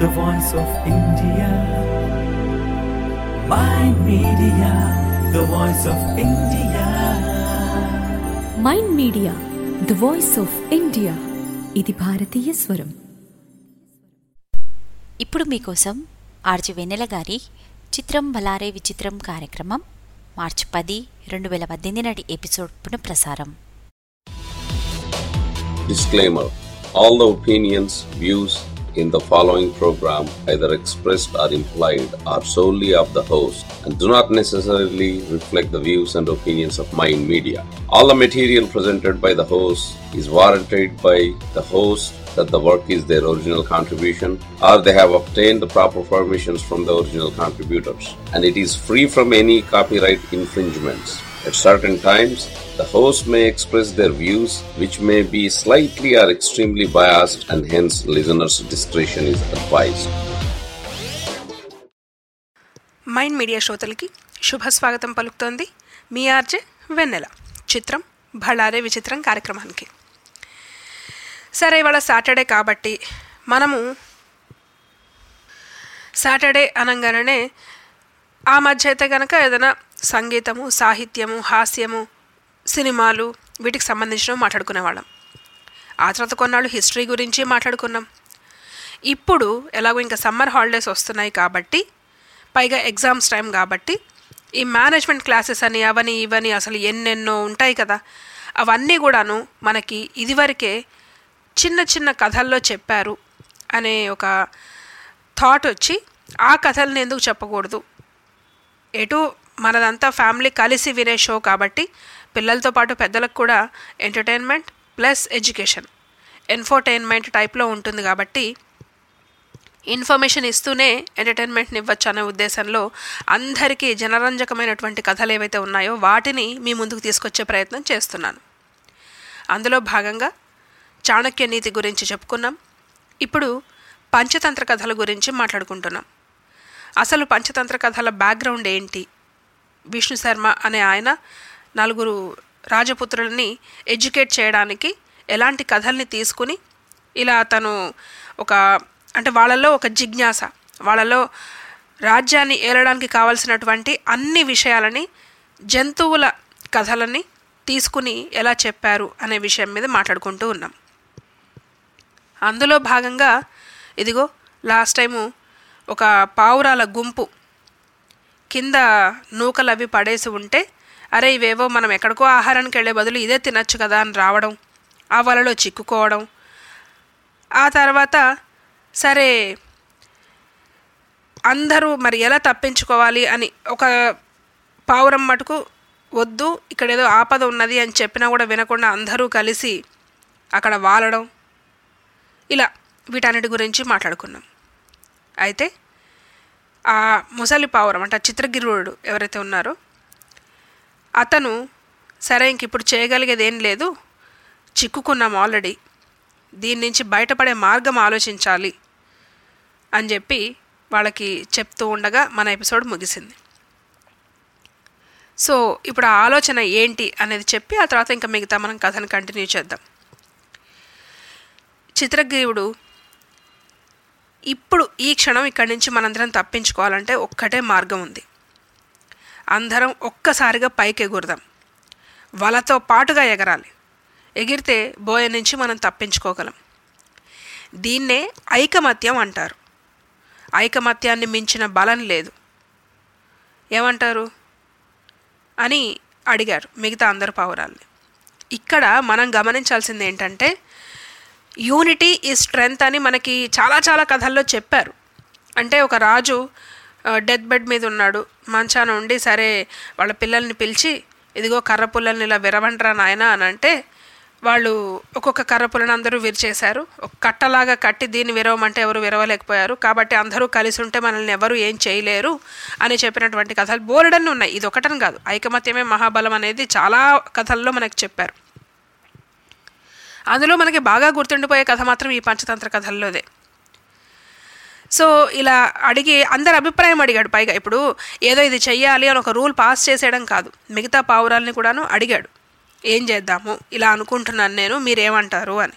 the voice of India. Mind Media, the voice of India. Mind Media the voice of India ఇది భారతీయ స్వరం ఇప్పుడు మీకోసం RG వెన్నెల గారి చిత్రం బలారే విచిత్రం కార్యక్రమం మార్చి పది రెండు వేల పద్దెనిమిది నాటి ఎపిసోడ్ పునఃప్రసారం Disclaimer All the opinions, views in the following program, either expressed or implied, are solely of the host and do not necessarily reflect the views and opinions of Mind Media. All the material presented by the host is warranted by the host that the work is their original contribution or they have obtained the proper permissions from the original contributors and it is free from any copyright infringements. At certain times, the host may express their views which may be slightly or extremely biased and hence listeners' discretion is advised. Mind Media శ్రోతలకి శుభ స్వాగతం పలుకుతోంది మీ RJ వెన్నెల చిత్రం భళారే విచిత్రం కార్యక్రమానికి సరే ఇవాళ Saturday కాబట్టి మనము సాటర్డే అనగానే ఆ మధ్య అయితే కనుక ఏదైనా సంగీతము సాహిత్యము హాస్యము సినిమాలు వీటికి సంబంధించినవి మాట్లాడుకునేవాళ్ళం ఆ తర్వాత కొన్నాళ్ళు హిస్టరీ గురించి మాట్లాడుకున్నాం ఇప్పుడు ఎలాగో ఇంకా సమ్మర్ హాలిడేస్ వస్తున్నాయి కాబట్టి పైగా ఎగ్జామ్స్ టైం కాబట్టి ఈ మేనేజ్మెంట్ క్లాసెస్ అని అవని ఇవని అసలు ఎన్నెన్నో ఉంటాయి కదా అవన్నీ కూడాను మనకి ఇదివరకే చిన్న చిన్న కథల్లో చెప్పారు అనే ఒక థాట్ వచ్చి ఆ కథల్ని ఎందుకు చెప్పకూడదు ఎటు మనదంతా ఫ్యామిలీ కలిసి వినే షో కాబట్టి పిల్లలతో పాటు పెద్దలకు కూడా ఎంటర్టైన్మెంట్ ప్లస్ ఎడ్యుకేషన్ ఎన్ఫోటైన్మెంట్ టైప్లో ఉంటుంది కాబట్టి ఇన్ఫర్మేషన్ ఇస్తూనే ఎంటర్టైన్మెంట్ని ఇవ్వచ్చు అనే ఉద్దేశంలో అందరికీ జనరంజకమైనటువంటి కథలు ఏవైతే ఉన్నాయో వాటిని మీ ముందుకు తీసుకొచ్చే ప్రయత్నం చేస్తున్నాను అందులో భాగంగా చాణక్య నీతి గురించి చెప్పుకున్నాం ఇప్పుడు పంచతంత్ర కథల గురించి మాట్లాడుకుంటున్నాం అసలు పంచతంత్ర కథల బ్యాక్గ్రౌండ్ ఏంటి విష్ణు శర్మ అనే ఆయన నలుగురు రాజపుత్రులని ఎడ్యుకేట్ చేయడానికి ఎలాంటి కథల్ని తీసుకుని ఇలా తను ఒక అంటే వాళ్ళలో ఒక జిజ్ఞాస వాళ్ళలో రాజ్యాన్ని ఏలడానికి కావలసినటువంటి అన్ని విషయాలని జంతువుల కథలని తీసుకుని ఎలా చెప్పారు అనే విషయం మీద మాట్లాడుకుంటూ ఉన్నాం అందులో భాగంగా ఇదిగో లాస్ట్ టైము ఒక పావురాల గుంపు కింద నూకలు అవి పడేసి ఉంటే అరే ఇవేవో మనం ఎక్కడికో ఆహారానికి వెళ్ళే బదులు ఇదే తినచ్చు కదా అని రావడం ఆ వలలో చిక్కుకోవడం ఆ తర్వాత సరే అందరూ మరి ఎలా తప్పించుకోవాలి అని ఒక పావురం మటుకు వద్దు ఇక్కడ ఏదో ఆపద ఉన్నది అని చెప్పినా కూడా వినకుండా అందరూ కలిసి అక్కడ వాలడం ఇలా వీటన్నిటి గురించి మాట్లాడుకున్నాం అయితే ఆ ముసలి పావురం అంటే ఆ చిత్రగిరుడు ఎవరైతే ఉన్నారో అతను సరే ఇంక ఇప్పుడు చేయగలిగేది ఏం లేదు చిక్కుకున్నాం ఆల్రెడీ దీని నుంచి బయటపడే మార్గం ఆలోచించాలి అని చెప్పి వాళ్ళకి చెప్తూ ఉండగా మన ఎపిసోడ్ ముగిసింది సో ఇప్పుడు ఆ ఆలోచన ఏంటి అనేది చెప్పి ఆ తర్వాత ఇంకా మిగతా మనం కథను కంటిన్యూ చేద్దాం చిత్రగ్రీవుడు ఇప్పుడు ఈ క్షణం ఇక్కడి నుంచి మనందరం తప్పించుకోవాలంటే ఒక్కటే మార్గం ఉంది అందరం ఒక్కసారిగా పైకి ఎగురుదాం వలతో పాటుగా ఎగరాలి ఎగిరితే బోయ నుంచి మనం తప్పించుకోగలం దీన్నే ఐకమత్యం అంటారు ఐకమత్యాన్ని మించిన బలం లేదు ఏమంటారు అని అడిగారు మిగతా అందరు పావురాల్ని ఇక్కడ మనం గమనించాల్సింది ఏంటంటే యూనిటీ ఈ స్ట్రెంగ్త్ అని మనకి చాలా చాలా కథల్లో చెప్పారు అంటే ఒక రాజు డెత్ బెడ్ మీద ఉన్నాడు మంచాన ఉండి సరే వాళ్ళ పిల్లల్ని పిలిచి ఇదిగో కర్ర పుల్లల్ని ఇలా విరవంటరా నాయన అని అంటే వాళ్ళు ఒక్కొక్క కర్ర పుల్లని అందరూ విరిచేశారు ఒక కట్టలాగా కట్టి దీన్ని విరవమంటే ఎవరు విరవలేకపోయారు కాబట్టి అందరూ కలిసి ఉంటే మనల్ని ఎవరు ఏం చేయలేరు అని చెప్పినటువంటి కథలు బోలెడన్ని ఉన్నాయి ఇది ఒకటని కాదు ఐకమత్యమే మహాబలం అనేది చాలా కథల్లో మనకు చెప్పారు అందులో మనకి బాగా గుర్తుండిపోయే కథ మాత్రం ఈ పంచతంత్ర కథల్లోదే సో ఇలా అడిగి అందరి అభిప్రాయం అడిగాడు పైగా ఇప్పుడు ఏదో ఇది చెయ్యాలి అని ఒక రూల్ పాస్ చేసేయడం కాదు మిగతా పావురాల్ని కూడాను అడిగాడు ఏం చేద్దాము ఇలా అనుకుంటున్నాను నేను మీరేమంటారు అని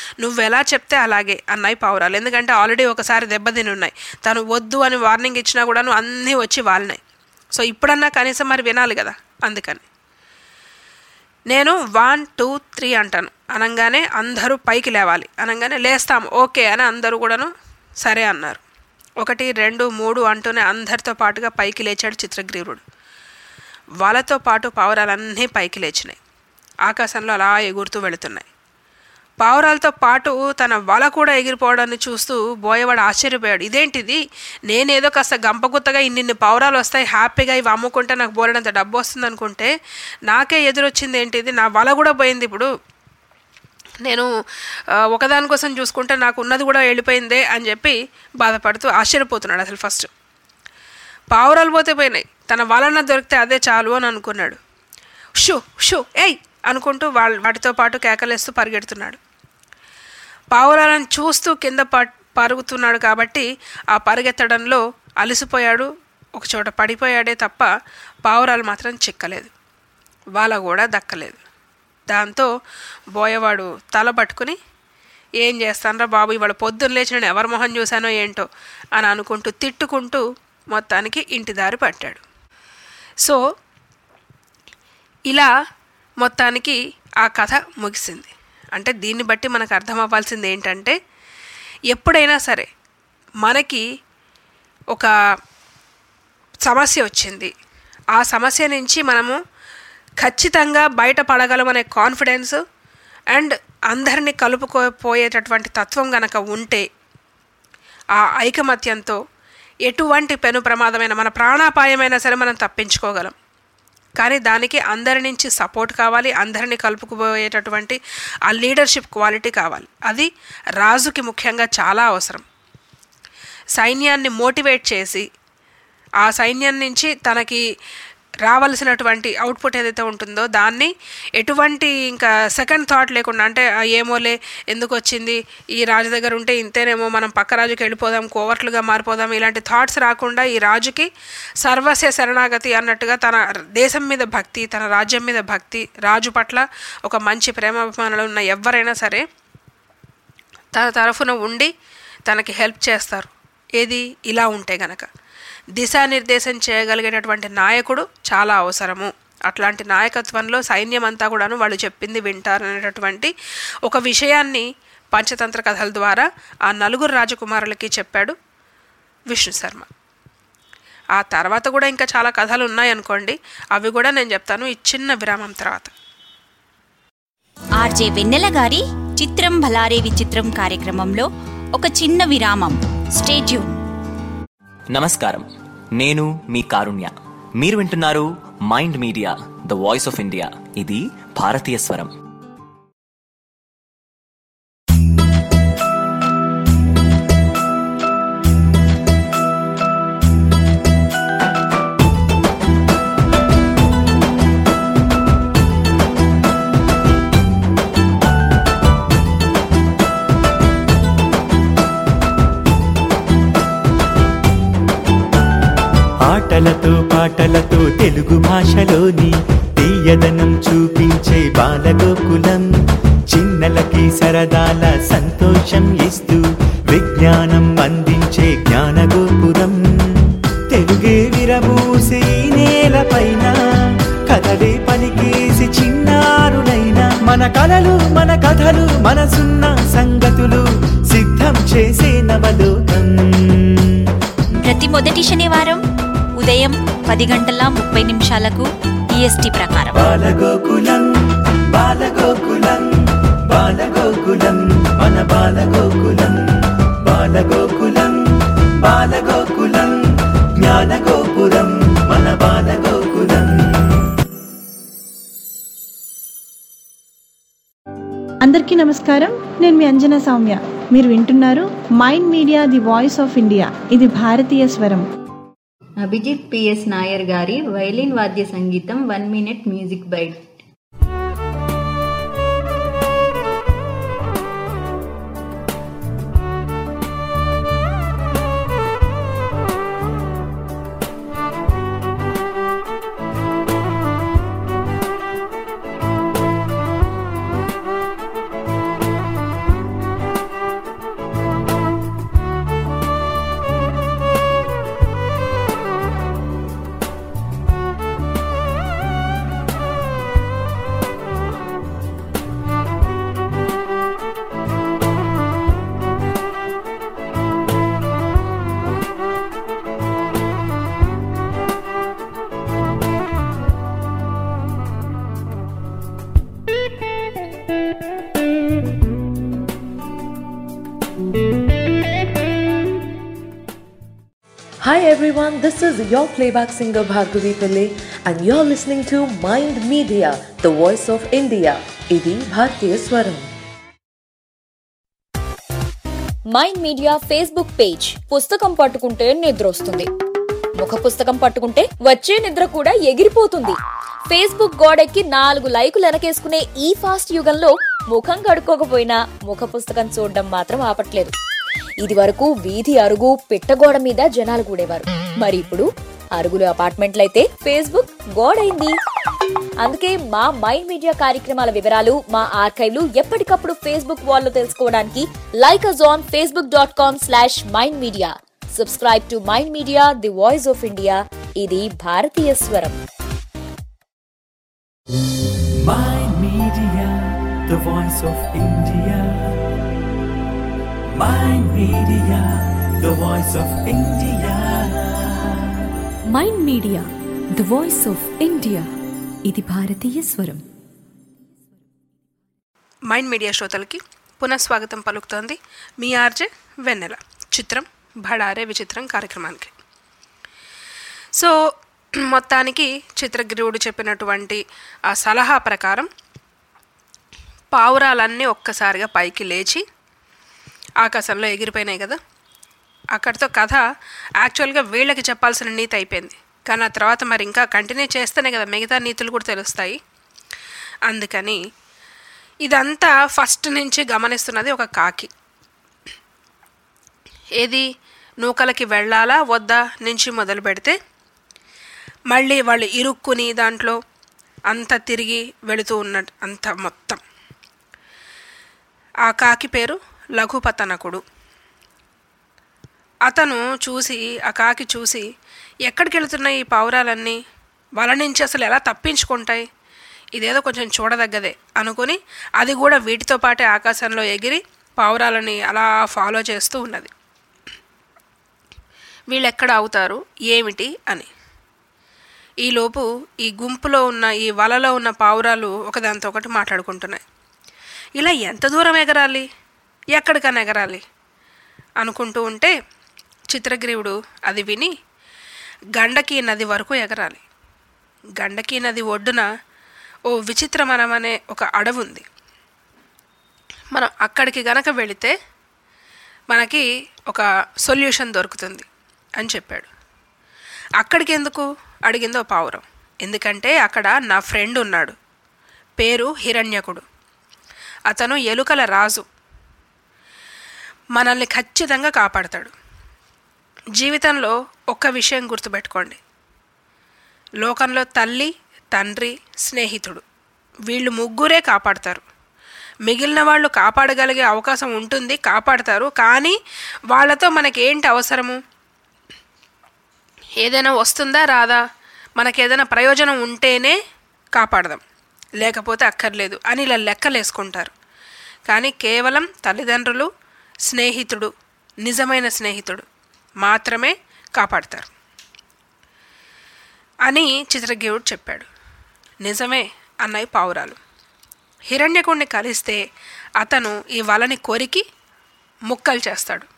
నువ్వు ఎలా చెప్తే అలాగే అన్నాయి పావురాలు ఎందుకంటే ఆల్రెడీ ఒకసారి దెబ్బతిని ఉన్నాయి తను వద్దు అని వార్నింగ్ ఇచ్చినా కూడా నువ్వు అన్నీ వచ్చి వాలినాయి సో ఇప్పుడన్నా కనీసం మరి వినాలి కదా అందుకని నేను వన్ టూ త్రీ అంటాను అనగానే అందరూ పైకి లేవాలి అనగానే లేస్తాం ఓకే అని అందరూ కూడాను సరే అన్నారు ఒకటి రెండు మూడు అంటూనే అందరితో పాటుగా పైకి లేచాడు చిత్రగ్రీవుడు వాళ్ళతో పాటు పావురాలన్నీ పైకి లేచినాయి ఆకాశంలో అలా ఎగురుతూ వెళుతున్నాయి పావురాలతో పాటు తన వల కూడా ఎగిరిపోవడాన్ని చూస్తూ బోయవాడు ఆశ్చర్యపోయాడు ఇదేంటిది నేనేదో కాస్త గంపగుత్తగా ఇన్నిన్ని పావురాలు వస్తాయి హ్యాపీగా ఇవి అమ్ముకుంటే నాకు బోలెడంత డబ్బు వస్తుంది అనుకుంటే నాకే ఎదురొచ్చింది ఏంటిది నా వల కూడా పోయింది ఇప్పుడు నేను ఆ, ఒకదాని కోసం చూసుకుంటే నాకు ఉన్నది కూడా వెళ్ళిపోయిందే అని చెప్పి బాధపడుతూ ఆశ్చర్యపోతున్నాడు అసలు ఫస్ట్ పావురాలు పోతే పోయినాయి తన వలన దొరికితే అదే చాలు అని అనుకున్నాడు షూ షూ ఏయ్ అనుకుంటూ వాళ్ళ వాటితో పాటు కేకలేస్తూ పరిగెడుతున్నాడు పావురాలను చూస్తూ కింద ప పరుగుతున్నాడు కాబట్టి ఆ పరిగెత్తడంలో అలసిపోయాడు ఒక చోట పడిపోయాడే తప్ప పావురాలు మాత్రం చిక్కలేదు వాళ్ళ కూడా దక్కలేదు దాంతో బోయవాడు తల పట్టుకుని ఏం చేస్తానరా బాబు ఇవాళ పొద్దున్న లేచి నేను ఎవరి మొహం చూశానో ఏంటో అని అనుకుంటూ తిట్టుకుంటూ మొత్తానికి ఇంటి దారి పట్టాడు సో ఇలా మొత్తానికి ఆ కథ ముగిసింది అంటే దీన్ని బట్టి మనకు అర్థం అవ్వాల్సింది ఏంటంటే ఎప్పుడైనా సరే మనకి ఒక సమస్య వచ్చింది ఆ సమస్య నుంచి మనము ఖచ్చితంగా బయటపడగలమనే కాన్ఫిడెన్స్ అండ్ అందరినీ కలుపుకోపోయేటటువంటి తత్వం గనక ఉంటే ఆ ఐకమత్యంతో ఎటువంటి పెను ప్రమాదమైన మన ప్రాణాపాయమైనా సరే మనం తప్పించుకోగలం కానీ దానికి అందరి నుంచి సపోర్ట్ కావాలి అందరినీ కలుపుకుపోయేటటువంటి ఆ లీడర్షిప్ క్వాలిటీ కావాలి అది రాజుకి ముఖ్యంగా చాలా అవసరం సైన్యాన్ని మోటివేట్ చేసి ఆ సైన్యం నుంచి తనకి రావలసినటువంటి అవుట్పుట్ ఏదైతే ఉంటుందో దాన్ని ఎటువంటి ఇంకా సెకండ్ థాట్ లేకుండా అంటే "ఆ, ఏమోలే ఎందుకు వచ్చింది ఈ రాజు దగ్గర ఉంటే ఇంతేనేమో మనం పక్క రాజుకి వెళ్ళిపోదాం కోవర్ట్లుగా మారిపోదాం ఇలాంటి థాట్స్ రాకుండా ఈ రాజుకి సర్వస్య శరణాగతి అన్నట్టుగా తన దేశం మీద భక్తి తన రాజ్యం మీద భక్తి రాజు పట్ల ఒక మంచి ప్రేమాభిమానాలు ఉన్న ఎవరైనా సరే తన తరఫున ఉండి తనకి హెల్ప్ చేస్తారు ఏది ఇలా ఉంటే గనక దిశానిర్దేశం చేయగలిగేటటువంటి నాయకుడు చాలా అవసరము అట్లాంటి నాయకత్వంలో సైన్యం అంతా కూడాను వాళ్ళు చెప్పింది వింటారనేటటువంటి ఒక విషయాన్ని పంచతంత్ర కథల ద్వారా ఆ నలుగురు రాజకుమారులకి చెప్పాడు విష్ణు శర్మ ఆ తర్వాత కూడా ఇంకా చాలా కథలు ఉన్నాయనుకోండి అవి కూడా నేను చెప్తాను ఈ చిన్న విరామం తర్వాత ఆర్జే వెన్నెల గారి చిత్రం భలారే విచిత్రం కార్యక్రమంలో ఒక చిన్న విరామం స్టేట్యూన్ నమస్కారం నేను మీ కారుణ్య మీరు వింటున్నారు Mind Media the voice of India ఇది భారతీయ స్వరం ఆటలతో పాటలతో తెలుగు భాషలోని తీయదనం చూపించే బాలగోకులం చిన్నలకి సరదాల సంతోషం ఇస్తూ విజ్ఞానం అందించే జ్ఞానగోపురం తెలుగే విరబూసి ఈ నేలపైన కథలే పలికేసి చిన్నారులైన మన కలలు మన కథలు మనసున్న సంగతులు సిద్ధం చేసే నవలోకం ప్రతి మొదటి శనివారం ఉదయం పది గంటల ముప్పై నిమిషాలకు ఈఎస్టీ ప్రకారం బాలగోకులం బాలగోకులం బాలగోకులం మన బాలగోకులం బాలగోకులం బాలగోకులం జ్ఞానగోపురం మన బాలగోకులం అందరికీ నమస్కారం నేను మీ అంజనా సౌమ్య మీరు వింటున్నారు Mind Media the voice of India ఇది భారతీయ స్వరం అభిజిత్ పిఎస్ నాయర్ గారి వైలిన్ వాద్య సంగీతం one minute music bite Hi everyone, this is your playback singer Bhargavi Pillai and you're listening to Mind Media, the voice of India. ఇది భారతీయ స్వరం mind media Facebook page పుస్తకం పట్టుకుంటే నిద్ర వస్తుంది ముఖ పుస్తకం పట్టుకుంటే వచ్చే నిద్ర కూడా ఎగిరిపోతుంది ఫేస్బుక్ గోడెక్కి నాలుగు లైకులు వెనకేసుకునే ఈ ఫాస్ట్ యుగంలో ముఖం కడుక్కోకపోయినా ముఖ పుస్తకం చూడడం మాత్రం ఆపట్లేదు ఇది వరకు వీధి అరుగు పిట్టగోడ మీద జనాలు కూడేవారు మరి ఇప్పుడు అరుగులు అపార్ట్మెంట్లయితే ఫేస్బుక్ గోడైంది అందుకే మా మైండ్ మీడియా కార్యక్రమాల వివరాలు మా ఆర్కైవ్లు ఎప్పటికప్పుడు ఫేస్బుక్ వాల్లో తెలుసుకోవడానికి like us on Facebook dot com slash Mind Media subscribe to Mind Media the voice of India ఇది భారతీయ స్వరం Mind Media, the voice of India. Mind Media, the voice of India. Mind Media the voice of India ఇది భారతీయ స్వరం mind Media శ్రోతలకి పునఃస్వాగతం పలుకుతోంది మీ RJ వెన్నెల చిత్రం భడారే విచిత్రం కార్యక్రమానికి సో మొత్తానికి చిత్రగ్రీవుడు చెప్పినటువంటి ఆ సలహా ప్రకారం పావురాలన్నీ ఒక్కసారిగా పైకి లేచి ఆకాశంలో ఎగిరిపోయినాయి కదా అక్కడితో కథ యాక్చువల్గా వీళ్ళకి చెప్పాల్సిన నీతి అయిపోయింది కానీ ఆ తర్వాత మరి ఇంకా కంటిన్యూ చేస్తేనే కదా మిగతా నీతులు కూడా తెలుస్తాయి అందుకని ఇదంతా ఫస్ట్ నుంచి గమనిస్తున్నది ఒక కాకి ఏది నూకలకి వెళ్ళాలా వద్దా నుంచి మొదలు పెడితే మళ్ళీ వాళ్ళు ఇరుక్కుని దాంట్లో అంత తిరిగి వెళుతూ ఉన్నట్టు అంత మొత్తం ఆ కాకి పేరు లఘుపతనకుడు అతను చూసి ఆ కాకి చూసి ఎక్కడికి వెళుతున్నాయి ఈ పావురాలన్నీ వాళ్ళ నుంచి అసలు ఎలా తప్పించుకుంటాయి ఇదేదో కొంచెం చూడదగ్గదే అనుకుని అది కూడా వీటితో పాటే ఆకాశంలో ఎగిరి పావురాలని అలా ఫాలో చేస్తూ ఉన్నది వీళ్ళు ఎక్కడ అవుతారు ఏమిటి అని ఈలోపు ఈ గుంపులో ఉన్న ఈ వలలో ఉన్న పావురాలు ఒకదాంతో ఒకటి మాట్లాడుకుంటున్నాయి ఇలా ఎంత దూరం ఎగరాలి ఎక్కడికన్నా ఎగరాలి అనుకుంటూ ఉంటే చిత్రగ్రీవుడు అది విని గండకీ నది వరకు ఎగరాలి గండకీ నది ఒడ్డున ఓ విచిత్రమనం అనే ఒక అడవి ఉంది మనం అక్కడికి గనక వెళితే మనకి ఒక సొల్యూషన్ దొరుకుతుంది అని చెప్పాడు అక్కడికి ఎందుకు అడిగిందో పావురం ఎందుకంటే అక్కడ నా ఫ్రెండ్ ఉన్నాడు పేరు హిరణ్యకుడు అతను ఎలుకల రాజు మనల్ని ఖచ్చితంగా కాపాడతాడు జీవితంలో ఒక్క విషయం గుర్తుపెట్టుకోండి లోకంలో తల్లి తండ్రి స్నేహితుడు వీళ్ళు ముగ్గురే కాపాడతారు మిగిలిన వాళ్ళు కాపాడగలిగే అవకాశం ఉంటుంది కాపాడతారు కానీ వాళ్ళతో మనకి ఏంటి అవసరము ఏదైనా వస్తుందా రాదా మనకి ఏదైనా ప్రయోజనం ఉంటేనే కాపాడదాం లేకపోతే అక్కర్లేదు అని ఇలా లెక్కలేసుకుంటారు కానీ కేవలం తల్లిదండ్రులు స్నేహితుడు నిజమైన స్నేహితుడు మాత్రమే కాపాడతారు అని చిత్రగేవుడు చెప్పాడు నిజమే అన్నాయి పావురాలు హిరణ్యకుణ్ణి కలిస్తే అతను ఈ వలని కొరికి ముక్కలు చేస్తాడు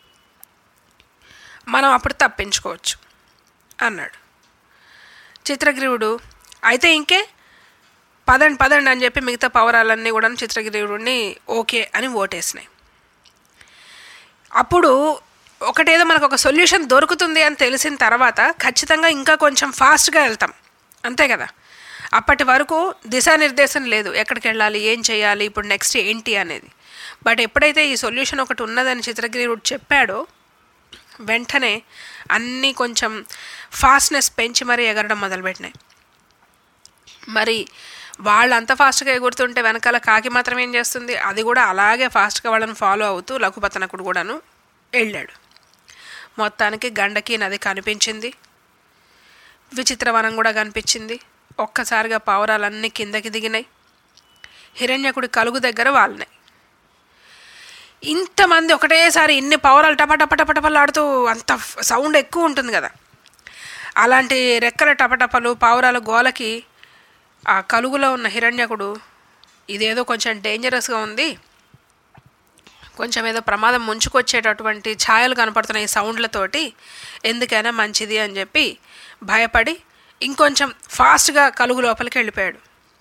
మనం అప్పుడు తప్పించుకోవచ్చు అన్నాడు చిత్రగ్రీవుడు అయితే ఇంకే పదండి పదండి అని చెప్పి మిగతా పౌరాలన్నీ కూడా చిత్రగ్రీవుడిని ఓకే అని ఓటేసినాయి అప్పుడు ఒకటేదో మనకు ఒక సొల్యూషన్ దొరుకుతుంది అని తెలిసిన తర్వాత ఖచ్చితంగా ఇంకా కొంచెం ఫాస్ట్గా వెళ్తాం అంతే కదా అప్పటి వరకు దిశానిర్దేశం లేదు ఎక్కడికి వెళ్ళాలి ఏం చేయాలి ఇప్పుడు నెక్స్ట్ ఏంటి అనేది బట్ ఎప్పుడైతే ఈ సొల్యూషన్ ఒకటి ఉన్నదని చిత్రగిరివుడు చెప్పాడో వెంటనే అన్నీ కొంచెం ఫాస్ట్నెస్ పెంచి మరీ ఎగరడం మొదలుపెట్టినాయి మరి వాళ్ళు అంత ఫాస్ట్గా ఎగురుతుంటే వెనకాల కాకి మాత్రం ఏం చేస్తుంది అది కూడా అలాగే ఫాస్ట్గా వాళ్ళని ఫాలో అవుతూ లఘుపతనకుడు కూడాను వెళ్ళాడు మొత్తానికి గండకి నది కనిపించింది విచిత్రవనం కూడా కనిపించింది ఒక్కసారిగా పావురాలన్నీ కిందకి దిగినాయి హిరణ్యకుడి కలుగు దగ్గర వాళ్ళనాయి ఇంతమంది ఒకటేసారి ఇన్ని పావురాలు టపటపటపటపలాడుతూ అంత సౌండ్ ఎక్కువ ఉంటుంది కదా అలాంటి రెక్కల టపటపలు పావురాల గోలకి ఆ కలుగులో ఉన్న హిరణ్యకుడు ఇదేదో కొంచెం డేంజరస్గా ఉంది కొంచెం ఏదో ప్రమాదం ముంచుకొచ్చేటటువంటి ఛాయలు కనపడుతున్న ఈ సౌండ్లతోటి ఎందుకైనా మంచిది అని చెప్పి భయపడి ఇంకొంచెం ఫాస్ట్గా కలుగు లోపలికి వెళ్ళిపోయాడు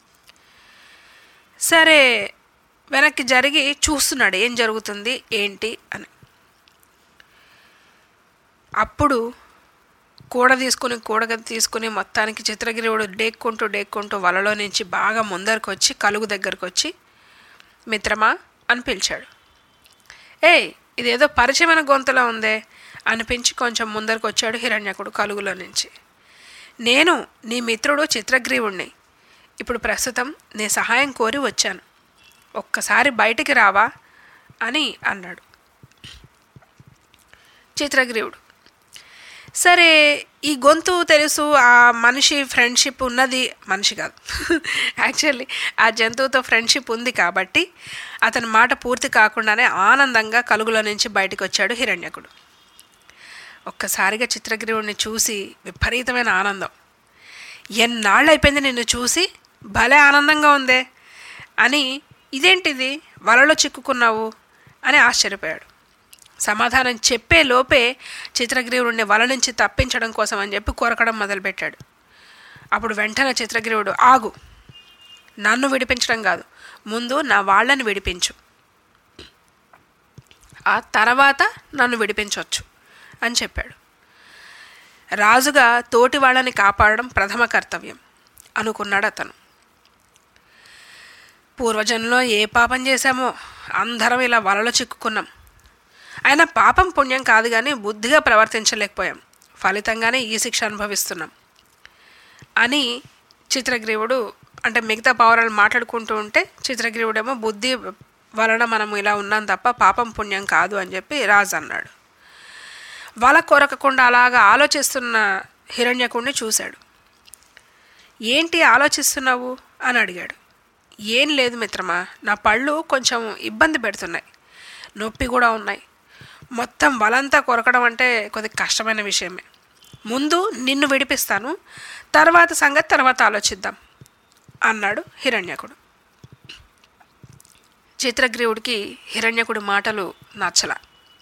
సరే వెనక్కి జరిగి చూస్తున్నాడు ఏం జరుగుతుంది ఏంటి అని అప్పుడు కూడ తీసుకుని కూడగ తీసుకుని మొత్తానికి చిత్రగిరివుడు డేక్కుంటూ డేక్కుంటూ వలలో నుంచి బాగా ముందరకు వచ్చి కలుగు దగ్గరకు వచ్చి మిత్రమా అని పిలిచాడు ఏయ్ ఇదేదో పరిచయమైన గొంతులా ఉందే అనిపించి కొంచెం ముందరకు వచ్చాడు హిరణ్యకుడు కలుగులో నుంచి నేను నీ మిత్రుడు చిత్రగ్రీవుణ్ణి ఇప్పుడు ప్రస్తుతం నీ సహాయం కోరి వచ్చాను ఒక్కసారి బయటికి రావా అని అన్నాడు చిత్రగ్రీవుడు సరే ఈ గొంతు తెలుసు ఆ మనిషి ఫ్రెండ్షిప్ ఉన్నది మనిషి కాదు యాక్చువల్లీ ఆ జంతువుతో ఫ్రెండ్షిప్ ఉంది కాబట్టి అతని మాట పూర్తి కాకుండానే ఆనందంగా కలుగులో నుంచి బయటకు వచ్చాడు హిరణ్యకుడు ఒక్కసారిగా చిత్రగ్రీవుడిని చూసి విపరీతమైన ఆనందం ఎన్నాళ్ళు అయిపోయింది నిన్ను చూసి భలే ఆనందంగా ఉందే అని ఇదేంటిది వలలో చిక్కుకున్నావు అని ఆశ్చర్యపోయాడు సమాధానం చెప్పే లోపే చిత్రగ్రీవుడిని వల నుంచి తప్పించడం కోసం అని చెప్పి కొరకడం మొదలుపెట్టాడు అప్పుడు వెంటనే చిత్రగ్రీవుడు ఆగు నన్ను విడిపించడం కాదు ముందు నా వాళ్ళని విడిపించు ఆ తర్వాత నన్ను విడిపించవచ్చు అని చెప్పాడు రాజుగా తోటి వాళ్ళని కాపాడడం ప్రథమ కర్తవ్యం అనుకున్నాడు అతను పూర్వజన్మలో ఏ పాపం చేశామో అందరం ఇలా వలలో చిక్కుకున్నాం అయినా పాపం పుణ్యం కాదు కానీ బుద్ధిగా ప్రవర్తించలేకపోయాం ఫలితంగానే ఈ శిక్ష అనుభవిస్తున్నాం అని చిత్రగ్రీవుడు అంటే మిగతా పౌరాలు మాట్లాడుకుంటూ ఉంటే చిత్రగ్రీవుడేమో బుద్ధి వలన మనం ఇలా ఉన్నాం తప్ప పాపం పుణ్యం కాదు అని చెప్పి రాజు అన్నాడు వల కొరకకుండా అలాగా ఆలోచిస్తున్న హిరణ్యకుడిని చూశాడు ఏంటి ఆలోచిస్తున్నావు అని అడిగాడు ఏం లేదు మిత్రమా నా పళ్ళు కొంచెం ఇబ్బంది పెడుతున్నాయి నొప్పి కూడా ఉన్నాయి మొత్తం వలంతా కొరకడం అంటే కొద్దిగా కష్టమైన విషయమే ముందు నిన్ను విడిపిస్తాను తర్వాత సంగతి తర్వాత ఆలోచిద్దాం అన్నాడు హిరణ్యకుడు చిత్రగ్రీవుడికి హిరణ్యకుడి మాటలు నచ్చల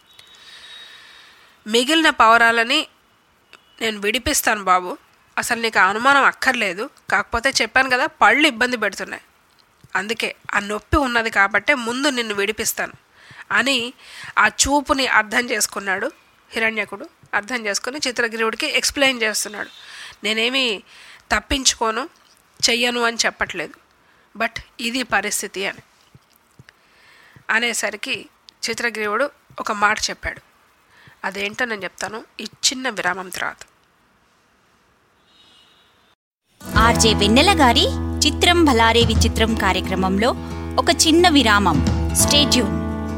మిగిలిన పౌరాలని నేను విడిపిస్తాను బాబు అసలు నీకు ఆ అనుమానం అక్కర్లేదు కాకపోతే చెప్పాను కదా పళ్ళు ఇబ్బంది పెడుతున్నాయి అందుకే ఆ నొప్పి ఉన్నది కాబట్టే ముందు నిన్ను విడిపిస్తాను అని ఆ చూపుని అర్థం చేసుకున్నాడు హిరణ్యకుడు అర్థం చేసుకుని చిత్రగిరివుడికి ఎక్స్ప్లెయిన్ చేస్తున్నాడు నేనేమి తప్పించుకోను చెయ్యను అని చెప్పట్లేదు బట్ ఇది పరిస్థితి అని అనేసరికి చిత్రగ్రీవుడు ఒక మాట చెప్పాడు అదేంటో నేను చెప్తాను ఈ చిన్న విరామం తర్వాత ఆర్జే వెన్నెల గారి చిత్రం భలారే విచిత్రం కార్యక్రమంలో ఒక చిన్న విరామం స్టేట్యూన్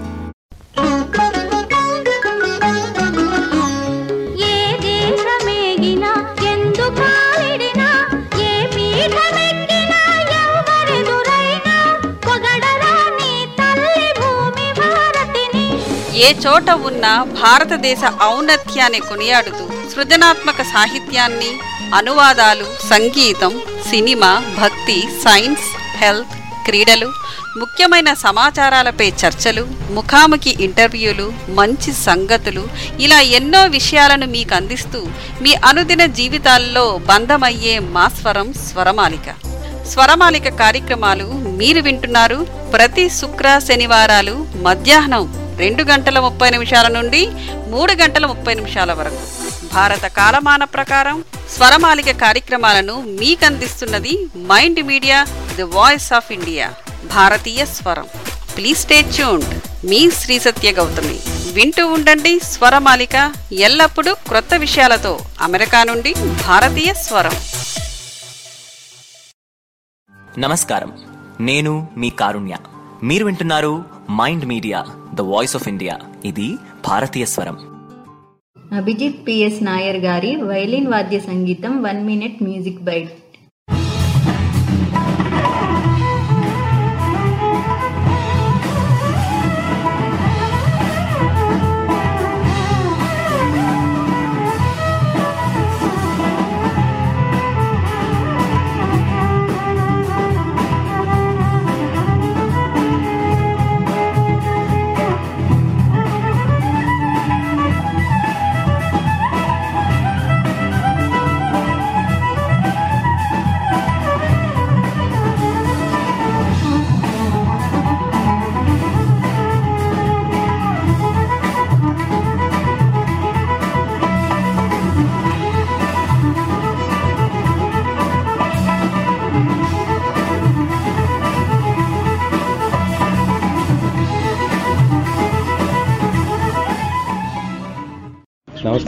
ఏ దేశమేగినా ఎందు కాలిడినా ఏ పీఠమెక్కినా ఎవరెదురైనా పొగడరా నీ తల్లి భూమి భారతిని ఏ చోట ఉన్న భారతదేశ ఔన్నత్యాన్ని కొనియాడుతూ సృజనాత్మక సాహిత్యాన్ని అనువాదాలు సంగీతం సినిమా భక్తి సైన్స్ హెల్త్ క్రీడలు ముఖ్యమైన సమాచారాలపై చర్చలు ముఖాముఖి ఇంటర్వ్యూలు మంచి సంగతులు ఇలా ఎన్నో విషయాలను మీకు అందిస్తూ మీ అనుదిన జీవితాల్లో బంధమయ్యే మా స్వరం స్వరమాలిక స్వరమాలిక కార్యక్రమాలు మీరు వింటున్నారు ప్రతి శుక్ర శనివారాలు మధ్యాహ్నం రెండు గంటల ముప్పై నిమిషాల నుండి మూడు గంటల ముప్పై నిమిషాల వరకు భారత కాలమాన ప్రకారం స్వరమాలిక కార్యక్రమాలను మీకు అందిస్తున్నది Mind Media the voice of India భారతీయ స్వరం ప్లీజ్ స్టే ట్యూన్డ్ మీ శ్రీ సత్య గౌతమి వింటూ ఉండండి స్వరమాలిక ఎల్లప్పుడూ క్రొత్త విషయాలతో అమెరికా నుండి భారతీయ స్వరం నమస్కారం నేను మీ కారుణ్య మీరు వింటున్నారు Mind Media the voice of India ఇది భారతీయ స్వరం అభిజిత్ పిఎస్ నాయర్ గారి వైలిన్ వాద్య సంగీతం వన్ మినిట్ మ్యూజిక్ బైట్